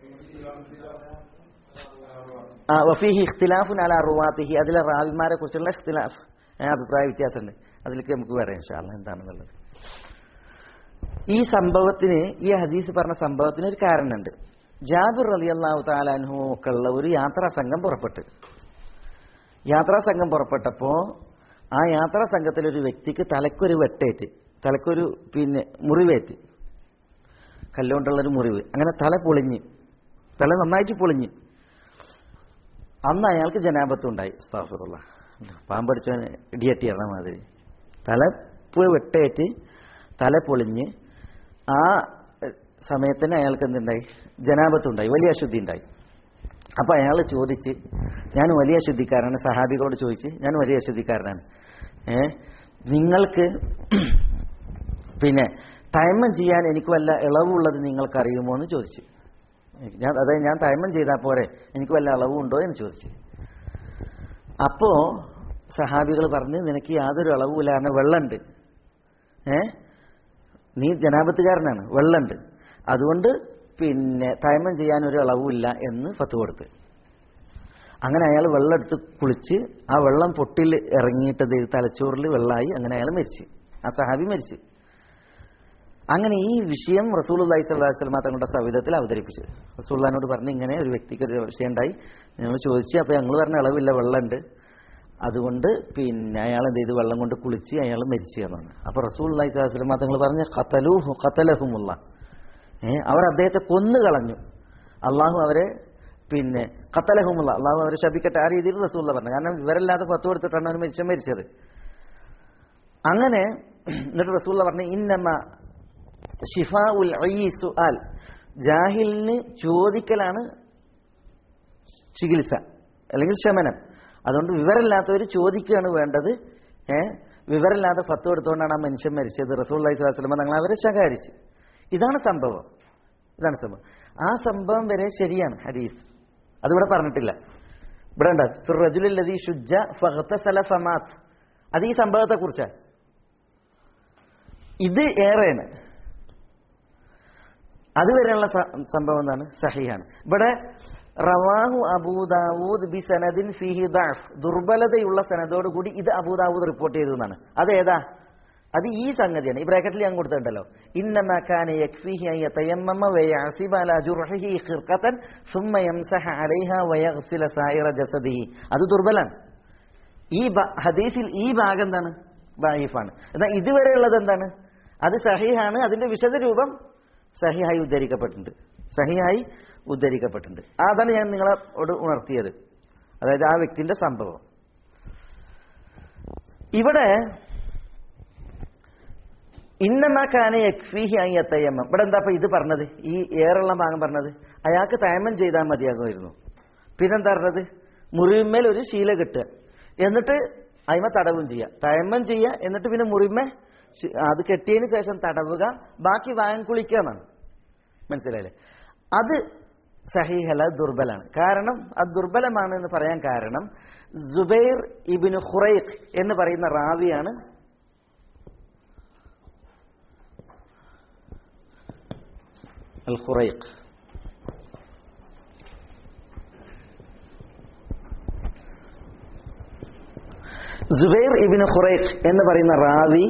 ആ വഫീഹി ഇഖ്തിലാഫുൻ അല റുവാത്തിഹി അതിലെ റാവിമാരെ കുറിച്ചുള്ള ഇഖ്തിലാഫ് ഏ, അഭിപ്രായ വ്യത്യാസമുണ്ട് അതിലേക്ക് നമുക്ക് പറയാം ഇൻഷാല്ല എന്താണെന്നുള്ളത് ഈ സംഭവത്തിന് ഈ ഹദീസ് പറഞ്ഞ സംഭവത്തിന് ഒരു കാരണമുണ്ട് ജാബിർ അലി അള്ളാഹു താലാൻഹു ഒക്കെ ഉള്ള ഒരു യാത്രാ സംഘം പുറപ്പെട്ടു യാത്രാ സംഘം പുറപ്പെട്ടപ്പോൾ ആ യാത്രാ സംഘത്തിലെ ഒരു വ്യക്തിക്ക് തലക്കൊരു വെട്ടേറ്റ് തലക്കൊരു പിന്നെ മുറിവേറ്റ് കല്ലുകൊണ്ടുള്ളൊരു മുറിവ് അങ്ങനെ തല പൊളിഞ്ഞ് തല നന്നായിട്ട് പൊളിഞ്ഞ് അന്ന് അയാൾക്ക് ജനാപത്തുണ്ടായി സ്താഫുറുള്ള പാമ്പടിച്ചവന് ഇടിയട്ടി ഇറങ്ങ മാതിരി തല പോയി വെട്ടേറ്റ് തല പൊളിഞ്ഞ് ആ എഹ്, സമയത്തിന് അയാൾക്ക് എന്തുണ്ടായി ജനാപത്തുണ്ടായി വലിയ അശുദ്ധി ഉണ്ടായി അപ്പൊ അയാൾ ചോദിച്ച് ഞാൻ വലിയ ശുദ്ധിക്കാരനാണ് സഹാബികളോട് ചോദിച്ച് ഞാൻ വലിയ ശുദ്ധിക്കാരനാണ് ഏ നിങ്ങൾക്ക് പിന്നെ തയമ്മം ചെയ്യാൻ എനിക്ക് വല്ല ഇളവുള്ളത് നിങ്ങൾക്ക് അറിയുമോ എന്ന് ചോദിച്ചു ഞാൻ അതായത് ഞാൻ തയമ്മം ചെയ്താൽ പോരെ എനിക്ക് വല്ല ഇളവുണ്ടോ എന്ന് ചോദിച്ചു അപ്പോ സഹാബികൾ പറഞ്ഞ് നിനക്ക് യാതൊരു ഇളവുമില്ല കാരണം വെള്ളമുണ്ട് ഏ നീ ജനാപത്തുകാരനാണ് വെള്ളമുണ്ട് അതുകൊണ്ട് പിന്നെ തയമം ചെയ്യാൻ ഒരു ഇളവുമില്ല എന്ന് ഫത്ത് കൊടുത്ത് അങ്ങനെ അയാൾ വെള്ളം എടുത്ത് കുളിച്ച് ആ വെള്ളം പൊട്ടിൽ ഇറങ്ങിയിട്ട് ദേ തലച്ചോറിൽ വെള്ളമായി അങ്ങനെ അയാൾ മരിച്ചു ആ സഹാബി മരിച്ചു അങ്ങനെ ഈ വിഷയം റസൂൽ അള്ളഹി സ്വല്ലാഹി സ്വലമ തങ്ങളുടെ സവിധത്തിൽ അവതരിപ്പിച്ചു റസൂള്ളഹാനോട് പറഞ്ഞ് ഇങ്ങനെ ഒരു വ്യക്തിക്ക് ഒരു വിഷയം ഉണ്ടായി ഞങ്ങൾ ചോദിച്ചു അപ്പോൾ ഞങ്ങൾ പറഞ്ഞ ഇളവില്ല വെള്ളമുണ്ട് അതുകൊണ്ട് പിന്നെ അയാൾ എന്ത് ചെയ്തു വെള്ളം കൊണ്ട് കുളിച്ച് അയാൾ മരിച്ചു എന്നാണ് അപ്പോൾ റസൂൽ അള്ളഹി സ്വലാഹി സ്വലമ തങ്ങൾ പറഞ്ഞ ഖത്തലൂഹു ഖത്തലഹുമുള്ള ഏ അവർ അദ്ദേഹത്തെ കൊന്നു കളഞ്ഞു അള്ളാഹു അവരെ പിന്നെ കത്തലഹുമുള്ള അള്ളാഹു അവരെ ശപിക്കട്ടെ ആ രീതിയിൽ റസൂള്ള പറഞ്ഞു കാരണം വിവരമില്ലാതെ പത്ത് കൊടുത്തിട്ടാണ് അവന് മരിച്ച മരിച്ചത് അങ്ങനെ എന്നിട്ട് റസൂള്ള പറഞ്ഞു ഇന്നമ്മ ഷിഫാ ഉൽ സുആൽ ജാഹിലിന് ചോദിക്കലാണ് ചികിത്സ അല്ലെങ്കിൽ ശമനം അതുകൊണ്ട് വിവരമില്ലാത്തവർ ചോദിക്കുകയാണ് വേണ്ടത് ഏ വിവരമില്ലാതെ ഫത്ത് കൊടുത്തുകൊണ്ടാണ് ആ മനുഷ്യൻ മരിച്ചത് റസൂൽ അലൈഹി സ്വലാസ്ലമ ഞങ്ങൾ അവരെ ശകാരിച്ചു ഇതാണ് സംഭവം ഇതാണ് സംഭവം ആ സംഭവം വരെ ശരിയാണ് ഹദീസ് അതിവിടെ പറഞ്ഞിട്ടില്ല ഇവിടെ ഉണ്ട് ഫിറജുലി ഷുജ ഫഹ്തസല ഫമാത്ത് അത് ഈ സംഭവത്തെ കുറിച്ചാണ് ഇത് ഏറെയാണ് അതുവരെയുള്ള സ- സംഭവം എന്താണ് സഹിഹാണ് ഇവിടെ റവാഹു അബൂദാവൂദ് ബി സനദിൻ ഫിഹി ദഅഫ് ദുർബലതയുള്ള സനദോട് കൂടി ഇത് അബൂദാവൂദ് റിപ്പോർട്ട് ചെയ്തു എന്നാണ് അത് ഏതാ അത് ഈ സംഗതിയാണ് ഈ ബ്രാക്കറ്റിൽ ഞാൻ കൊടുത്തിട്ടുണ്ടല്ലോ ഇന്നമാ കാന യക്ഫിഹി അൻ യതയമ്മമ വയഅസിബ അലാ ജുർഹിഹി ഖിർഖതൻ ثم يمسح عليها ويغسل سائر جسده അത് ദുർബലാണ് ഈ ബ- ഹദീസിൽ ഈ ഭാഗം എന്താണ് ബൈഫാണ് എന്നാൽ ഇതുവരെയുള്ളത് എന്താണ് അത് സഹിഹാണ് അതിന്റെ വിശദ രൂപം സഹിഹായി ഉദ്ധരിക്കപ്പെട്ടിട്ടുണ്ട് സഹിഹായി ഉദ്ധരിക്കപ്പെട്ടിട്ടുണ്ട് അതാണ് ഞാൻ നിങ്ങളോട് ഉണർത്തിയത് അതായത് ആ വ്യക്തിന്റെ സംഭവം ഇവിടെ ഇന്നമാക്കാനെ യക്ഫീഹി അയ്യത്തയ്യമ്മ ഇവിടെ എന്താ ഇപ്പൊ ഇത് പറഞ്ഞത് ഈ ഏറുള്ള ഭാഗം പറഞ്ഞത് അയാൾക്ക് തയമം ചെയ്താൽ മതിയാകുമായിരുന്നു പിന്നെന്താ പറഞ്ഞത് മുറിമേൽ ഒരു ശീല കെട്ടുക എന്നിട്ട് അയിമ തടവും ചെയ്യുക തയമം ചെയ്യുക എന്നിട്ട് പിന്നെ മുറിമേ ശി- അത് കെട്ടിയതിന് ശേഷം തടവുക ബാക്കി വാങ്ങി കുളിക്കുക എന്നാണ് മനസ്സിലായില്ലേ അത് സഹീഹല ദുർബലാണ് കാരണം അത് ദുർബലമാണ് എന്ന് പറയാൻ കാരണം ജുബൈർ ഇബിന് ഖുറൈഖ് എന്ന് പറയുന്ന റാവിയാണ് അൽ ഖുറൈഖ് ജുബൈർ ഇബിന് ഖുറൈഖ് എന്ന് പറയുന്ന റാവി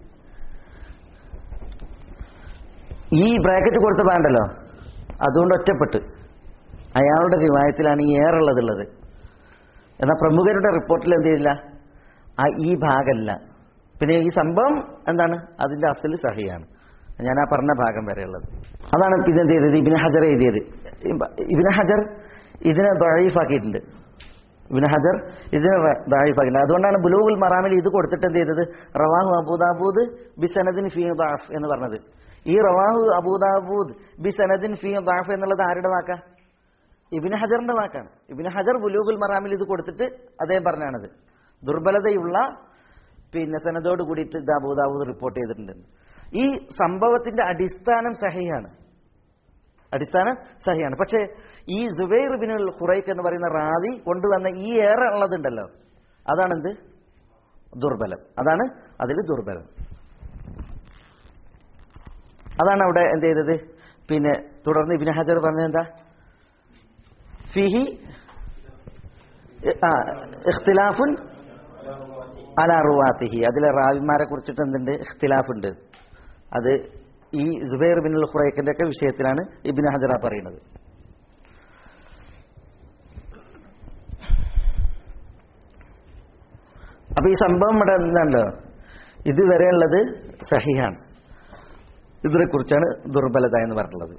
ഈ ബ്രാക്കറ്റ് കൊടുത്ത പാണ്ടല്ലോ അതുകൊണ്ട് ഒറ്റപ്പെട്ട് അയാളുടെ റിവായത്തിലാണ് ഈ ഏറുള്ളതുള്ളത് എന്നാൽ പ്രമുഖരുടെ റിപ്പോർട്ടിൽ എന്ത് ചെയ്തില്ല ആ ഈ ഭാഗമല്ല പിന്നെ ഈ സംഭവം എന്താണ് അതിന്റെ അസൽ സഹിയാണ് ഞാൻ ആ പറഞ്ഞ ഭാഗം വരെയുള്ളത് അതാണ് പിന്നെ എന്ത് ചെയ്തത് ഇബിന് ഹജർ എഴുതിയത് ഇബിന് ഹജർ ഇതിനെ ദഴീഫാക്കിയിട്ടുണ്ട് ഇബിന് ഹജർ ഇതിനെ ദഴീഫാക്കിയിട്ടുണ്ട് അതുകൊണ്ടാണ് ബുലൂഗുൽ മറാമിൽ ഇത് കൊടുത്തിട്ട് എന്ത് ചെയ്തത് റവാഹു അബൂദാബൂദ് ബിസനദിൻ ഫീ ദാഫ് എന്ന് പറഞ്ഞത് ഈ റവാഹു അബൂദാബൂദ് ബിസനദിൻ ഫീ ദാഫ് എന്നുള്ളത് ആരുടെ വാക്കാ ഇബിന് ഹജറിന്റെ വാക്കാണ് ഇബിന് ഹജർ ബുലൂഗുൽ മറാമിൽ ഇത് കൊടുത്തിട്ട് അദ്ദേഹം പറഞ്ഞാണത് ദുർബലതയുള്ള പിന്നെ സനദോട് കൂടിയിട്ട് ഇത് അബൂദാബൂദ് റിപ്പോർട്ട് ചെയ്തിട്ടുണ്ട് ഈ സംഭവത്തിന്റെ അടിസ്ഥാനം സഹിയാണ് അടിസ്ഥാനം സഹിയാണ് പക്ഷേ ഈ ജുബൈർ ബിൻ ഖുറൈഖ് എന്ന് പറയുന്ന റാവി കൊണ്ടുവന്ന ഈ ഏറെ ഉള്ളതുണ്ടല്ലോ അതാണെന്ത് ദുർബലം അതാണ് അതിൽ ദുർബലം അതാണ് അവിടെ എന്ത് ചെയ്തത് പിന്നെ തുടർന്ന് ഇബിന് ഹജർ പറഞ്ഞത് എന്താ ഫിഹി ആ, ഇഖ്തിലാഫുൻ അല റുവാത്തിഹി അതിലെ റാവിമാരെ കുറിച്ചിട്ട് എന്തുണ്ട് ഇഖ്തിലാഫ് ഉണ്ട് അത് ഈ ജുബൈർ ബിൻ ഖുറൈഖിന്റെ ഒക്കെ വിഷയത്തിലാണ് ഇബിൻ ഹജറ പറയുന്നത് അപ്പൊ ഈ സംഭവം ഇവിടെ എന്താണല്ലോ ഇതുവരെയുള്ളത് സഹിഹാണ് ഇതിനെ കുറിച്ചാണ് ദുർബലത എന്ന് പറഞ്ഞിട്ടുള്ളത്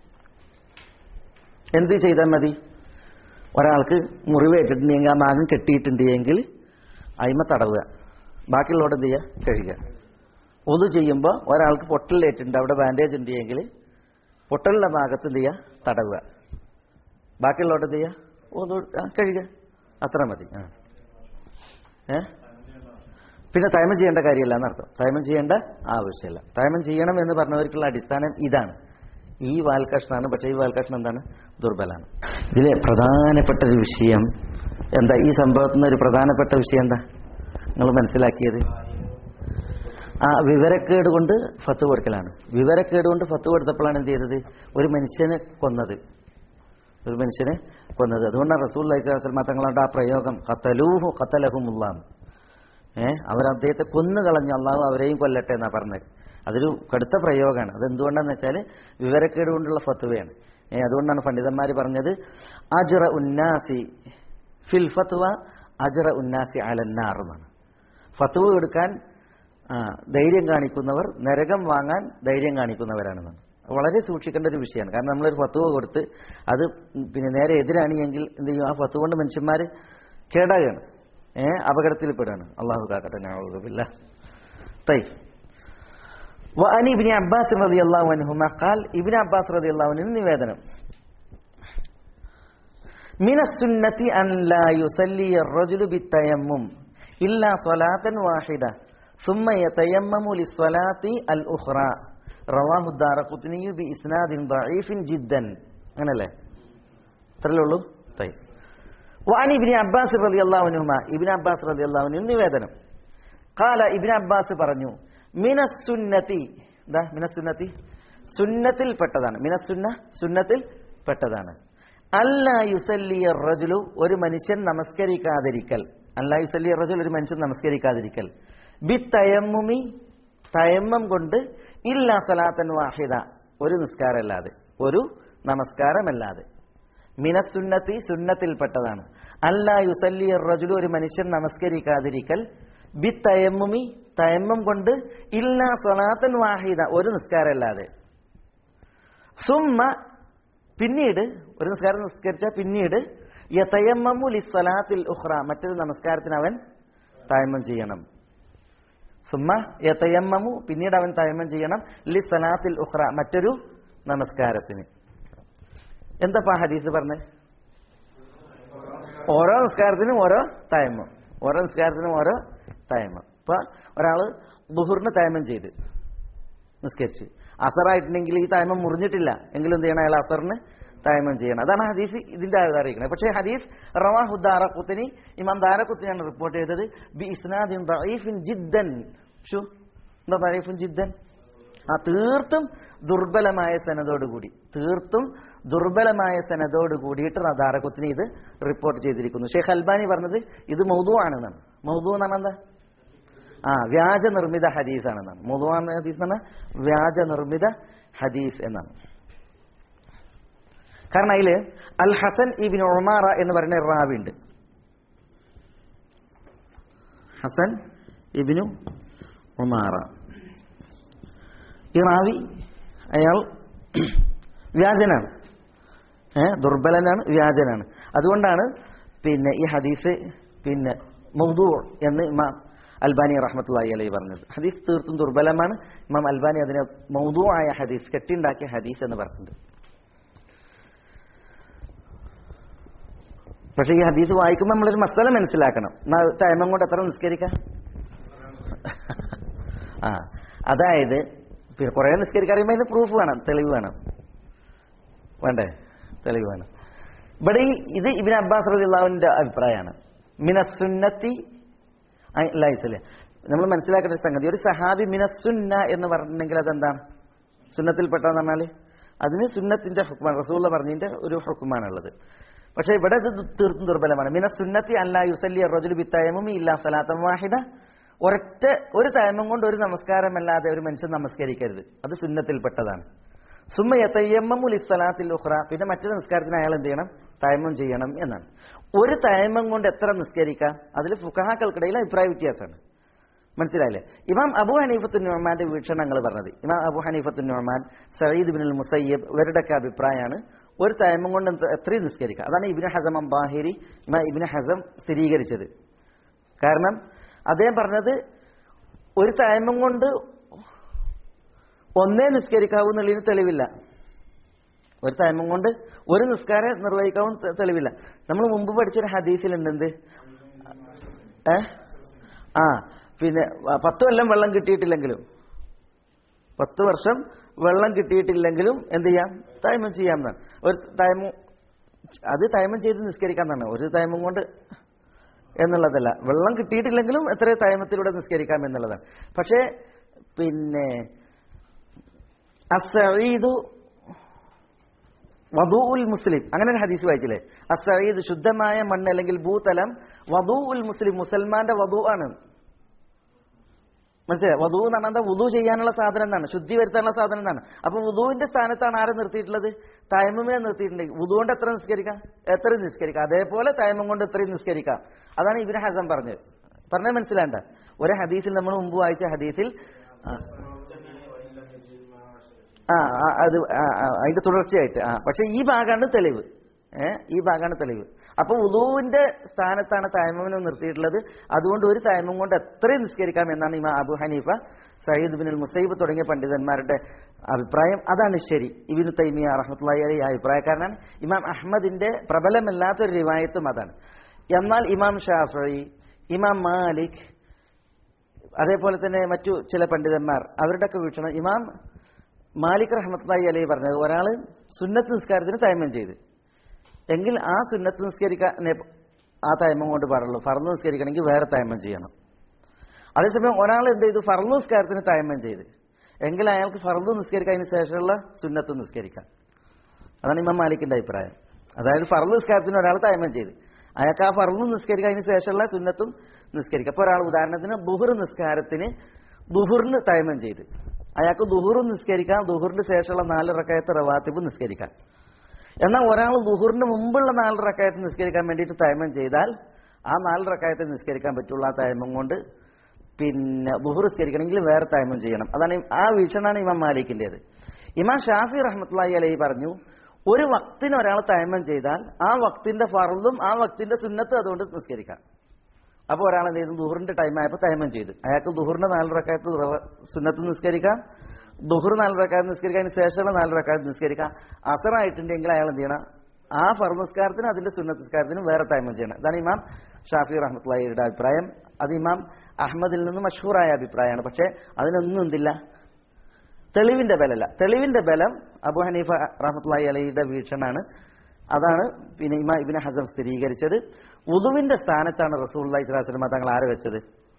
എന്ത് ചെയ്താൽ മതി ഒരാൾക്ക് മുറിവേറ്റിട്ടുണ്ടെങ്കിൽ ആ ഭാഗം കെട്ടിയിട്ടുണ്ടെങ്കിൽ അയിമ തടവുക ബാക്കിയുള്ളവിടെ എന്ത് ചെയ്യുക കഴുകുക ഒതു ചെയ്യുമ്പോൾ ഒരാൾക്ക് പൊട്ടലേറ്റിട്ടുണ്ട് അവിടെ ബാൻഡേജ് ഉണ്ടെങ്കിൽ പൊട്ടലിന്റെ ഭാഗത്ത് എന്ത് ചെയ്യുക തടവുക ബാക്കിയുള്ളവിടെ എന്ത് ചെയ്യുക ഒതു ആ, കഴുകുക അത്ര മതി ആ ഏ പിന്നെ തയമം ചെയ്യേണ്ട കാര്യമല്ല എന്നർത്ഥം തയമം ചെയ്യേണ്ട ആവശ്യമില്ല തയമം ചെയ്യണം എന്ന് പറഞ്ഞവർക്കുള്ള അടിസ്ഥാനം ഇതാണ് ഈ വാൽകഷ്ണാണ് പക്ഷേ ഈ വാൽകഷ്ണം എന്താണ് ദുർബലാണ് ഇതിലെ പ്രധാനപ്പെട്ട ഒരു വിഷയം എന്താ ഈ സംഭവത്തിൽ നിന്ന് ഒരു പ്രധാനപ്പെട്ട വിഷയം എന്താ നിങ്ങൾ മനസ്സിലാക്കിയത് ആ വിവരക്കേട് കൊണ്ട് ഫത്ത് കൊടുക്കലാണ് വിവരക്കേട് കൊണ്ട് ഫത്ത് കൊടുത്തപ്പോഴാണ് എന്ത് ചെയ്തത് ഒരു മനുഷ്യനെ കൊന്നത് ഒരു മനുഷ്യനെ കൊന്നത് അതുകൊണ്ടാണ് റസൂൽ അലൈഹിസ്ലാം തങ്ങളുടെ ആ പ്രയോഗം കത്തലൂഹു കത്തലഹുമുള്ളാന്ന് ഏഹ് അവർ അദ്ദേഹത്തെ കൊന്നുകളഞ്ഞു അള്ളാഹു അവരെയും കൊല്ലട്ടെ എന്നാ പറഞ്ഞത് അതൊരു കടുത്ത പ്രയോഗമാണ് അതെന്തുകൊണ്ടാന്ന് വെച്ചാൽ വിവരക്കേട് കൊണ്ടുള്ള ഫത്വയാണ് ഏഹ് അതുകൊണ്ടാണ് പണ്ഡിതന്മാർ പറഞ്ഞത് അജറ ഉന്നാസി ഫിൽ ഫത്വ അജറ ഉന്നാസി അലന്നാർ എന്നാണ് ഫത്വ എടുക്കാൻ ആ, ധൈര്യം കാണിക്കുന്നവർ നരകം വാങ്ങാൻ ധൈര്യം കാണിക്കുന്നവരാണെന്നാണ് വളരെ സൂക്ഷിക്കേണ്ട ഒരു വിഷയമാണ് കാരണം നമ്മളൊരു ഫത്തുവ കൊടുത്ത് അത് പിന്നെ നേരെ എതിരാണെങ്കിൽ എന്ത് ചെയ്യും ആ ഫത്തുവ കൊണ്ട് മനുഷ്യന്മാർ കേടാകുകയാണ് ഏഹ് അപകടത്തിൽപ്പെടുകയാണ് അള്ളാഹു കാക്കട്ടെ ഞാവില്ല തൈ وعن ابن عباس رضي الله عنهما قال ابن عباس رضي الله عنه നിവേദനം من السنة أن لا يصلي الرجل بالتيمم إلا صلاة واحدة ثم يتيمم للصلاة الأخرى رواه الدار قطني بإسناد ضعيف جدا أنا لا ترى طيب وعن ابن عباس رضي الله عنهما ابن عباس رضي الله عنه നിവേദനം قال ابن عباس പറഞ്ഞു മിനസുന്നതി എന്താ മിനസുന്നതി സുന്നത്തിൽ പെട്ടതാണ് മിനസുന്ന സുന്നത്തിൽ പെട്ടതാണ് അല്ല യുസല്ലിയ റജുലു ഒരു മനുഷ്യൻ നമസ്കരിക്കാതിരിക്കൽ അല്ല യുസല്ലിയ റജുൽ ഒരു മനുഷ്യൻ നമസ്കരിക്കാതിരിക്കൽ ബി തയമ്മുമി തയമ്മം കൊണ്ട് ഇല്ല സലാത്തൻ വാഹിദ ഒരു നിസ്കാരമല്ലാതെ ഒരു നമസ്കാരമല്ലാതെ മിനസുന്നത്തി സുന്നത്തിൽപ്പെട്ടതാണ് അല്ല യുസല്ലിയ റജുലു ഒരു മനുഷ്യൻ നമസ്കരിക്കാതിരിക്കൽ ബി തയമ്മുമി തയമ്മം കൊണ്ട് ഇല്ല സലാത്തൻ വാഹിദ ഒരു നിസ്കാരമല്ലാതെ സുമ്മ പിന്നീട് ഒരു നിസ്കാരം നിസ്കരിച്ചാൽ പിന്നീട് യതയമ്മമു ലിസ്സലാത്തിൽ ഉഖ്റ മറ്റൊരു നമസ്കാരത്തിന് അവൻ തയമ്മം ചെയ്യണം സുമ്മ യതയമ്മമു പിന്നീട് അവൻ തയമ്മം ചെയ്യണം ലിസ്സലാത്തിൽ ഉഖ്റ മറ്റൊരു നമസ്കാരത്തിന് എന്താ ഹദീസ് പറഞ്ഞേ ഓരോ നിസ്കാരത്തിനും ഓരോ തയമ്മം ഓരോ നിസ്കാരത്തിനും ഓരോ തയമ്മം ഇപ്പൊ ഒരാള് ബുഹുറിന് തയമ്മം ചെയ്ത് നിസ്കരിച്ച് അസറായിട്ടുണ്ടെങ്കിൽ ഈ തയമ്മം മുറിഞ്ഞിട്ടില്ല എങ്കിലും എന്ത് ചെയ്യണം അയാൾ അസറിന് തയമ്മം ചെയ്യണം അതാണ് ഹദീസ് ഇതിന്റെ ആയത് അറിയിക്കുന്നത് പക്ഷേ ഹദീസ് റവാഹു ദാറഖുത്തിനി ഇമാം ദാരഖുത്തിനാണ് റിപ്പോർട്ട് ചെയ്തത് ബി ഇസ്നാദിൻ ദഈഫിൻ ജിദ്ദൻ ഷു എന്താ ദഈഫിൻ ജിദ്ദൻ ആ തീർത്തും ദുർബലമായ സനതോടുകൂടി തീർത്തും ദുർബലമായ സനതോട് കൂടിയിട്ട് ദാരഖുത്തിനി ഇത് റിപ്പോർട്ട് ചെയ്തിരിക്കുന്നു ഷെയ്ഖ് അൽബാനി പറഞ്ഞത് ഇത് മൗദു ആണെന്നാണ് മൗദു എന്നാണ് എന്താ ആ വ്യാജ നിർമ്മിത ഹദീസ് ആണെന്നാണ് മൗദുവാണ് ഹദീസ് എന്നാണ് വ്യാജ നിർമ്മിത ഹദീസ് എന്നാണ് കാരണം അതില് അൽ ഹസൻ ഇബിൻ ഒമാറ എന്ന് പറയുന്ന ഒരു റാവി ഉണ്ട് ഹസൻ ഇബിനു ഒമാറ ഈ റാവി അയാൾ വ്യാജനാണ് ഏ ദുർബലനാണ് വ്യാജനാണ് അതുകൊണ്ടാണ് പിന്നെ ഈ ഹദീസ് പിന്നെ മൗദൂ എന്ന് ഇമാം അൽബാനി റഹ്മത്തുള്ളി അലൈഹി പറഞ്ഞത് ഹദീസ് തീർത്തും ദുർബലമാണ് ഇമാം അൽബാനി അതിനെ മൗദൂ ആയ ഹദീസ് കെട്ടിണ്ടാക്കിയ ഹദീസ് എന്ന് പറഞ്ഞിട്ടുണ്ട് പക്ഷെ ഈ ഹദീസ് വായിക്കുമ്പോൾ നമ്മളൊരു മസാല മനസ്സിലാക്കണം ടൈമം കൊണ്ട് എത്ര നിസ്കരിക്കാം ആ അതായത് പിന്നെ കുറെ നിസ്കരിക്കാൻ അറിയുമ്പോൾ അതിന് പ്രൂഫ് വേണം തെളിവ് വേണം വേണ്ടേ തെളിവ് വേണം ഇവിടെ ഈ ഇത് ഇബിൻ അബ്ബാസ് റലിള്ളാവിന്റെ അഭിപ്രായമാണ് മിനസുന്നത്തി ലൈസല് നമ്മൾ മനസ്സിലാക്കേണ്ട ഒരു സംഗതി ഒരു സഹാബി മിനസുന്ന എന്ന് പറഞ്ഞിട്ടുണ്ടെങ്കിൽ അതെന്താണ് സുന്നത്തിൽപ്പെട്ടതെന്ന് പറഞ്ഞാൽ അതിന് സുന്നത്തിന്റെ ഹുക്കുമാണ് റസൂള്ള പറഞ്ഞതിന്റെ ഒരു ഹുക്കുമാണുള്ളത് പക്ഷേ ഇവിടെ ഇത് തീർത്തും ദുർബലമാണ് മിന സുന്നത്തി അല്ല യുസല്ലി റജുൽ ബിത്തയമും ഇല്ല സലാത്തം വാഹിദ ഒരൊറ്റ ഒരു തയമം കൊണ്ട് ഒരു നമസ്കാരമല്ലാതെ ഒരു മനുഷ്യൻ നമസ്കരിക്കരുത് അത് സുന്നത്തിൽപ്പെട്ടതാണ് സുമ്മ യത്തയ്യമ്മുൽ ഇസ്സലാത്തിൽ ഉഖ്റ പിന്നെ മറ്റൊരു നിസ്കാരത്തിന് അയാൾ എന്ത് ചെയ്യണം തയമം ചെയ്യണം എന്നാണ് ഒരു തയമം കൊണ്ട് എത്ര നിസ്കരിക്കാം അതിൽ ഫുഖഹാക്കൾക്കിടയിൽ അഭിപ്രായ വ്യത്യാസമാണ് മനസ്സിലായില്ലേ ഇമാം അബു ഹനീഫത്തുൻ നുഹമാന്റെ വീക്ഷണങ്ങൾ പറഞ്ഞത് ഇമാം അബു ഹനീഫത്തുൻ നുഹമാൻ സയ്യിദ് ബിൻ മുസയ്യബ് ഇവരുടെയൊക്കെ അഭിപ്രായമാണ് ഒരു തയമം കൊണ്ട് എന്ത് എത്രയും നിസ്കരിക്കാം അതാണ് ഇബിന് ഹസം അംബാഹിരി ഇമാം ഇബിന് ഹസം സ്ഥിരീകരിച്ചത് കാരണം അദ്ദേഹം പറഞ്ഞത് ഒരു തയമം കൊണ്ട് ഒന്നേ നിസ്കരിക്കാവൂ എന്നുള്ളതിന് തെളിവില്ല ഒരു തയമം കൊണ്ട് ഒരു നിസ്കാരം നിർവഹിക്കാവും തെളിവില്ല നമ്മൾ മുമ്പ് പഠിച്ചൊരു ഹദീസിലുണ്ട് എന്ത് ഏ ആ പിന്നെ പത്ത് കൊല്ലം വെള്ളം കിട്ടിയിട്ടില്ലെങ്കിലും പത്ത് വർഷം വെള്ളം കിട്ടിയിട്ടില്ലെങ്കിലും എന്ത് ചെയ്യാം തയമം ചെയ്യാമെന്നാണ് ഒരു തയമം അത് തയമം ചെയ്ത് നിസ്കരിക്കാമെന്നാണ് ഒരു തയമം കൊണ്ട് എന്നുള്ളതല്ല വെള്ളം കിട്ടിയിട്ടില്ലെങ്കിലും എത്ര തയമത്തിലൂടെ നിസ്കരിക്കാം എന്നുള്ളതാണ് പക്ഷേ പിന്നെ അസീദു വധു ഉൽ മുസ്ലിം അങ്ങനെ ഒരു ഹദീസ് വായിച്ചില്ലേ അസീദ് ശുദ്ധമായ മണ്ണ് അല്ലെങ്കിൽ ഭൂതലം വധു ഉൽ മുസ്ലിം മുസൽമാന്റെ വധു ആണ് മനസ്സിലായി വധു എന്ന് പറഞ്ഞാൽ വുതു ചെയ്യാനുള്ള സാധനം എന്നാണ് ശുദ്ധി വരുത്താനുള്ള സാധനം എന്നാണ് അപ്പൊ വുതുവിന്റെ സ്ഥാനത്താണ് ആരെ നിർത്തിയിട്ടുള്ളത് തയമമിനെ നിർത്തിയിട്ടുണ്ടെങ്കിൽ വുതു കൊണ്ട് എത്ര നിസ്കരിക്കാം എത്ര നിസ്കരിക്കാം അതേപോലെ തയമം കൊണ്ട് എത്രയും നിസ്കരിക്കാം അതാണ് ഇബിന് ഹസൻ പറഞ്ഞത് പറഞ്ഞത് മനസ്സിലാണ്ട ഒരു ഹദീസിൽ നമ്മൾ മുമ്പ് വായിച്ച ഹദീസിൽ ആ ആ, അത് ആ, ആ, അതിന്റെ തുടർച്ചയായിട്ട് ആ പക്ഷെ ഈ ഭാഗമാണ് തെളിവ് ഏ ഈ ഭാഗമാണ് തെളിവ് അപ്പൊ ഉദുവിന്റെ സ്ഥാനത്താണ് തൈമമിനെ നിർത്തിയിട്ടുള്ളത് അതുകൊണ്ട് ഒരു തൈമം കൊണ്ട് എത്രയും നിസ്കരിക്കാം എന്നാണ് ഇമാ Abu Hanifa Sayyid bin Musaib തുടങ്ങിയ പണ്ഡിതന്മാരുടെ അഭിപ്രായം അതാണ് ശരി ഇബിനു തൈമിയ റഹ്മത്തുള്ളി അലി അഭിപ്രായക്കാരനാണ് ഇമാം അഹമ്മദിന്റെ പ്രബലമല്ലാത്ത ഒരു റിവായത്തും അതാണ് എന്നാൽ ഇമാം ഷാഫി ഇമാം മാലിക് അതേപോലെ തന്നെ മറ്റു ചില പണ്ഡിതന്മാർ അവരുടെയൊക്കെ വീക്ഷണം ഇമാം മാലിക് റഹ്മത്തുള്ളി അലി പറഞ്ഞത് ഒരാൾ സുന്നത്ത് നിസ്കാരത്തിന് തൈമം ചെയ്ത് എങ്കിൽ ആ സുന്നത്ത് നിസ്കരിക്കാൻ ആ തൈമം കൊണ്ട് പാടുള്ളൂ ഫർന്ന് നിസ്കരിക്കണമെങ്കിൽ വേറെ തൈമം ചെയ്യണം അതേസമയം ഒരാൾ എന്ത് ചെയ്തു ഫർന്ന് നിസ്കാരത്തിന് തൈമം ചെയ്ത് എങ്കിൽ അയാൾക്ക് ഫർദ് നിസ്കരിക്കാൻ ശേഷമുള്ള സുന്നത്ത് നിസ്കരിക്കാം അതാണ് ഇമാം മാലിക്കിന്റെ അഭിപ്രായം അതായത് ഫർദ് നിസ്കാരത്തിന് ഒരാൾ തൈമം ചെയ്ത് അയാൾക്ക് ആ ഫർദ് നിസ്കരിക്കാൻ ശേഷമുള്ള സുന്നത്തും നിസ്കരിക്കാം അപ്പോൾ ഒരാൾ ഉദാഹരണത്തിന് ദുഹുർ നിസ്കാരത്തിന് ദുഹുറിന് തൈമം ചെയ്ത് അയാൾക്ക് ദുഹുറും നിസ്കരിക്കാം ദുഹുറിന് ശേഷമുള്ള നാല് റക്കായത്ത് റവാത്തിബ് നിസ്കരിക്കാം എന്നാൽ ഒരാൾ ദുഹുറിന് മുമ്പുള്ള നാല് റക്കായത്ത് നിസ്കരിക്കാൻ വേണ്ടിയിട്ട് തൈമം ചെയ്താൽ ആ നാല് റക്കായത്ത് നിസ്കരിക്കാൻ പറ്റുള്ള ആ തൈമം കൊണ്ട് പിന്നെ ദുഹുർ നിസ്കരിക്കണമെങ്കിൽ വേറെ തൈമം ചെയ്യണം അതാണ് ഈ- ആ വീക്ഷണമാണ് ഇമാം മാലിക്കിൻ്റെത് ഇമാം ഷാഫി റഹ്മത്തുള്ളി അലൈഹി പറഞ്ഞു ഒരു വക്തിന് ഒരാൾ തൈമം ചെയ്താൽ ആ വക്തിന്റെ ഫർദും ആ വക്തിന്റെ സുന്നത്തും അതുകൊണ്ട് നിസ്കരിക്കാം അപ്പോൾ ഒരാൾ എന്ത് ചെയ്തു ദുഹറിന്റെ ടൈം ആയപ്പോൾ തൈമം ചെയ്തു അയാൾക്ക് ദുഹറിന്റെ നാല് റക്കായത്ത് റവ- സുന്നത്ത് നിസ്കരിക്കാം ദുഹർ നാല് റക്കായത്ത് നിസ്കരിക്കാൻ ശേഷമുള്ള നാല് റക്കായത്ത് നിസ്കരിക്കാം അസറായിട്ടുണ്ടെങ്കിൽ അയാൾ എന്ത് ചെയ്യണം ആ ഫർ നിസ്കാരത്തിന് അതിന്റെ സുന്നത്ത് നിസ്കാരത്തിനും വേറെ തൈമം ചെയ്യണം അതാണ് ഇമാം ഷാഫി റഹ്മത്തുള്ളയുടെ അഭിപ്രായം അത് ഇമാം അഹമ്മദിൽ നിന്ന് മഷഹൂറായ അഭിപ്രായമാണ് പക്ഷേ അതിനൊന്നും എന്തില്ല തെളിവിന്റെ ബലമല്ല തെളിവിന്റെ ബലം അബു ഹനീഫ റഹ്മത്തുള്ളി അലയുടെ വീക്ഷണാണ് അതാണ് പിന്നെ ഇമാ ഇബിന് ഹസം സ്ഥിരീകരിച്ചത് ഉദുവിന്റെ സ്ഥാനത്താണ് റസൂൽ അള്ളഹി സ്വലാസ്ലമ തങ്ങൾ ആരെ വെച്ചത്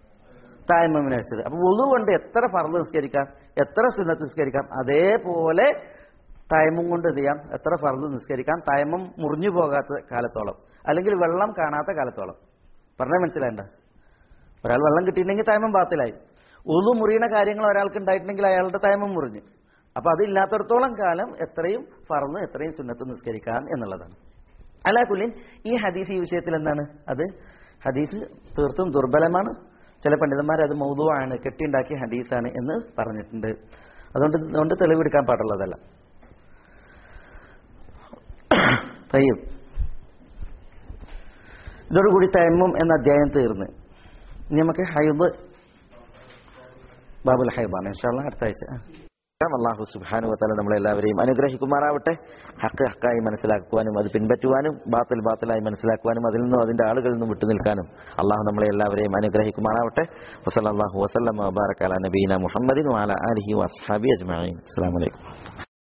തായ്മമിനെ വെച്ചത് അപ്പൊ ഉദു കൊണ്ട് എത്ര ഫർദ് നിസ്കരിക്കാം എത്ര സുന്നത്ത് നിസ്കരിക്കാം അതേപോലെ തൈമം കൊണ്ട് എന്ത് ചെയ്യാം എത്ര ഫർദ് നിസ്കരിക്കാം തൈമം മുറിഞ്ഞു പോകാത്ത കാലത്തോളം അല്ലെങ്കിൽ വെള്ളം കാണാത്ത കാലത്തോളം പറഞ്ഞാൽ മനസ്സിലായണ്ട ഒരാൾ വെള്ളം കിട്ടിയിട്ടുണ്ടെങ്കിൽ തൈമം ബാത്തിലായി ഉളു മുറിയുന്ന കാര്യങ്ങൾ ഒരാൾക്ക് ഉണ്ടായിട്ടുണ്ടെങ്കിൽ അയാളുടെ തൈമം മുറിഞ്ഞു അപ്പൊ അതില്ലാത്തടത്തോളം കാലം എത്രയും ഫറന്ന് എത്രയും സുന്നത്ത് നിസ്കരിക്കാം എന്നുള്ളതാണ് അലാക്കുല്ലിൻ ഈ ഹദീസ് ഈ വിഷയത്തിൽ എന്താണ് അത് ഹദീസ് തീർത്തും ദുർബലമാണ് ചില പണ്ഡിതന്മാർ അത് മൗതുവാണ് കെട്ടിയുണ്ടാക്കിയ ഹദീസാണ് എന്ന് പറഞ്ഞിട്ടുണ്ട് അതുകൊണ്ട് അതുകൊണ്ട് തെളിവെടുക്കാൻ പാടുള്ളതല്ല തയ്യും ഇതോടുകൂടി തയമ്മും എന്ന അധ്യായം തീർന്ന് ഇനി നമുക്ക് ഹൈബ് ബാബുൽ ഹൈബാണ് ഇൻഷാല്ല അടുത്ത ആഴ്ച അള്ളാഹു സുബാനു വത്താല നമ്മളെല്ലാവരെയും അനുഗ്രഹിക്കുമാറാവട്ടെ ഹക്ക് ഹക്കായി മനസ്സിലാക്കുവാനും അത് പിൻപറ്റുവാനും ബാത്തിൽ ബാത്തിലായി മനസ്സിലാക്കുവാനും അതിൽ നിന്നും അതിന്റെ ആളുകളിൽ നിന്നും വിട്ടുനിൽക്കാനും അള്ളാഹു നമ്മളെ എല്ലാവരെയും അനുഗ്രഹിക്കുമാറാവട്ടെ വസല്ലാഹു വസ്ലം വബാറക്കാല നബീന മുഹമ്മദിൻ വാല അലഹി വസ്ഹാബി അജ്മാൻ അസ്സാം വലൈക്കും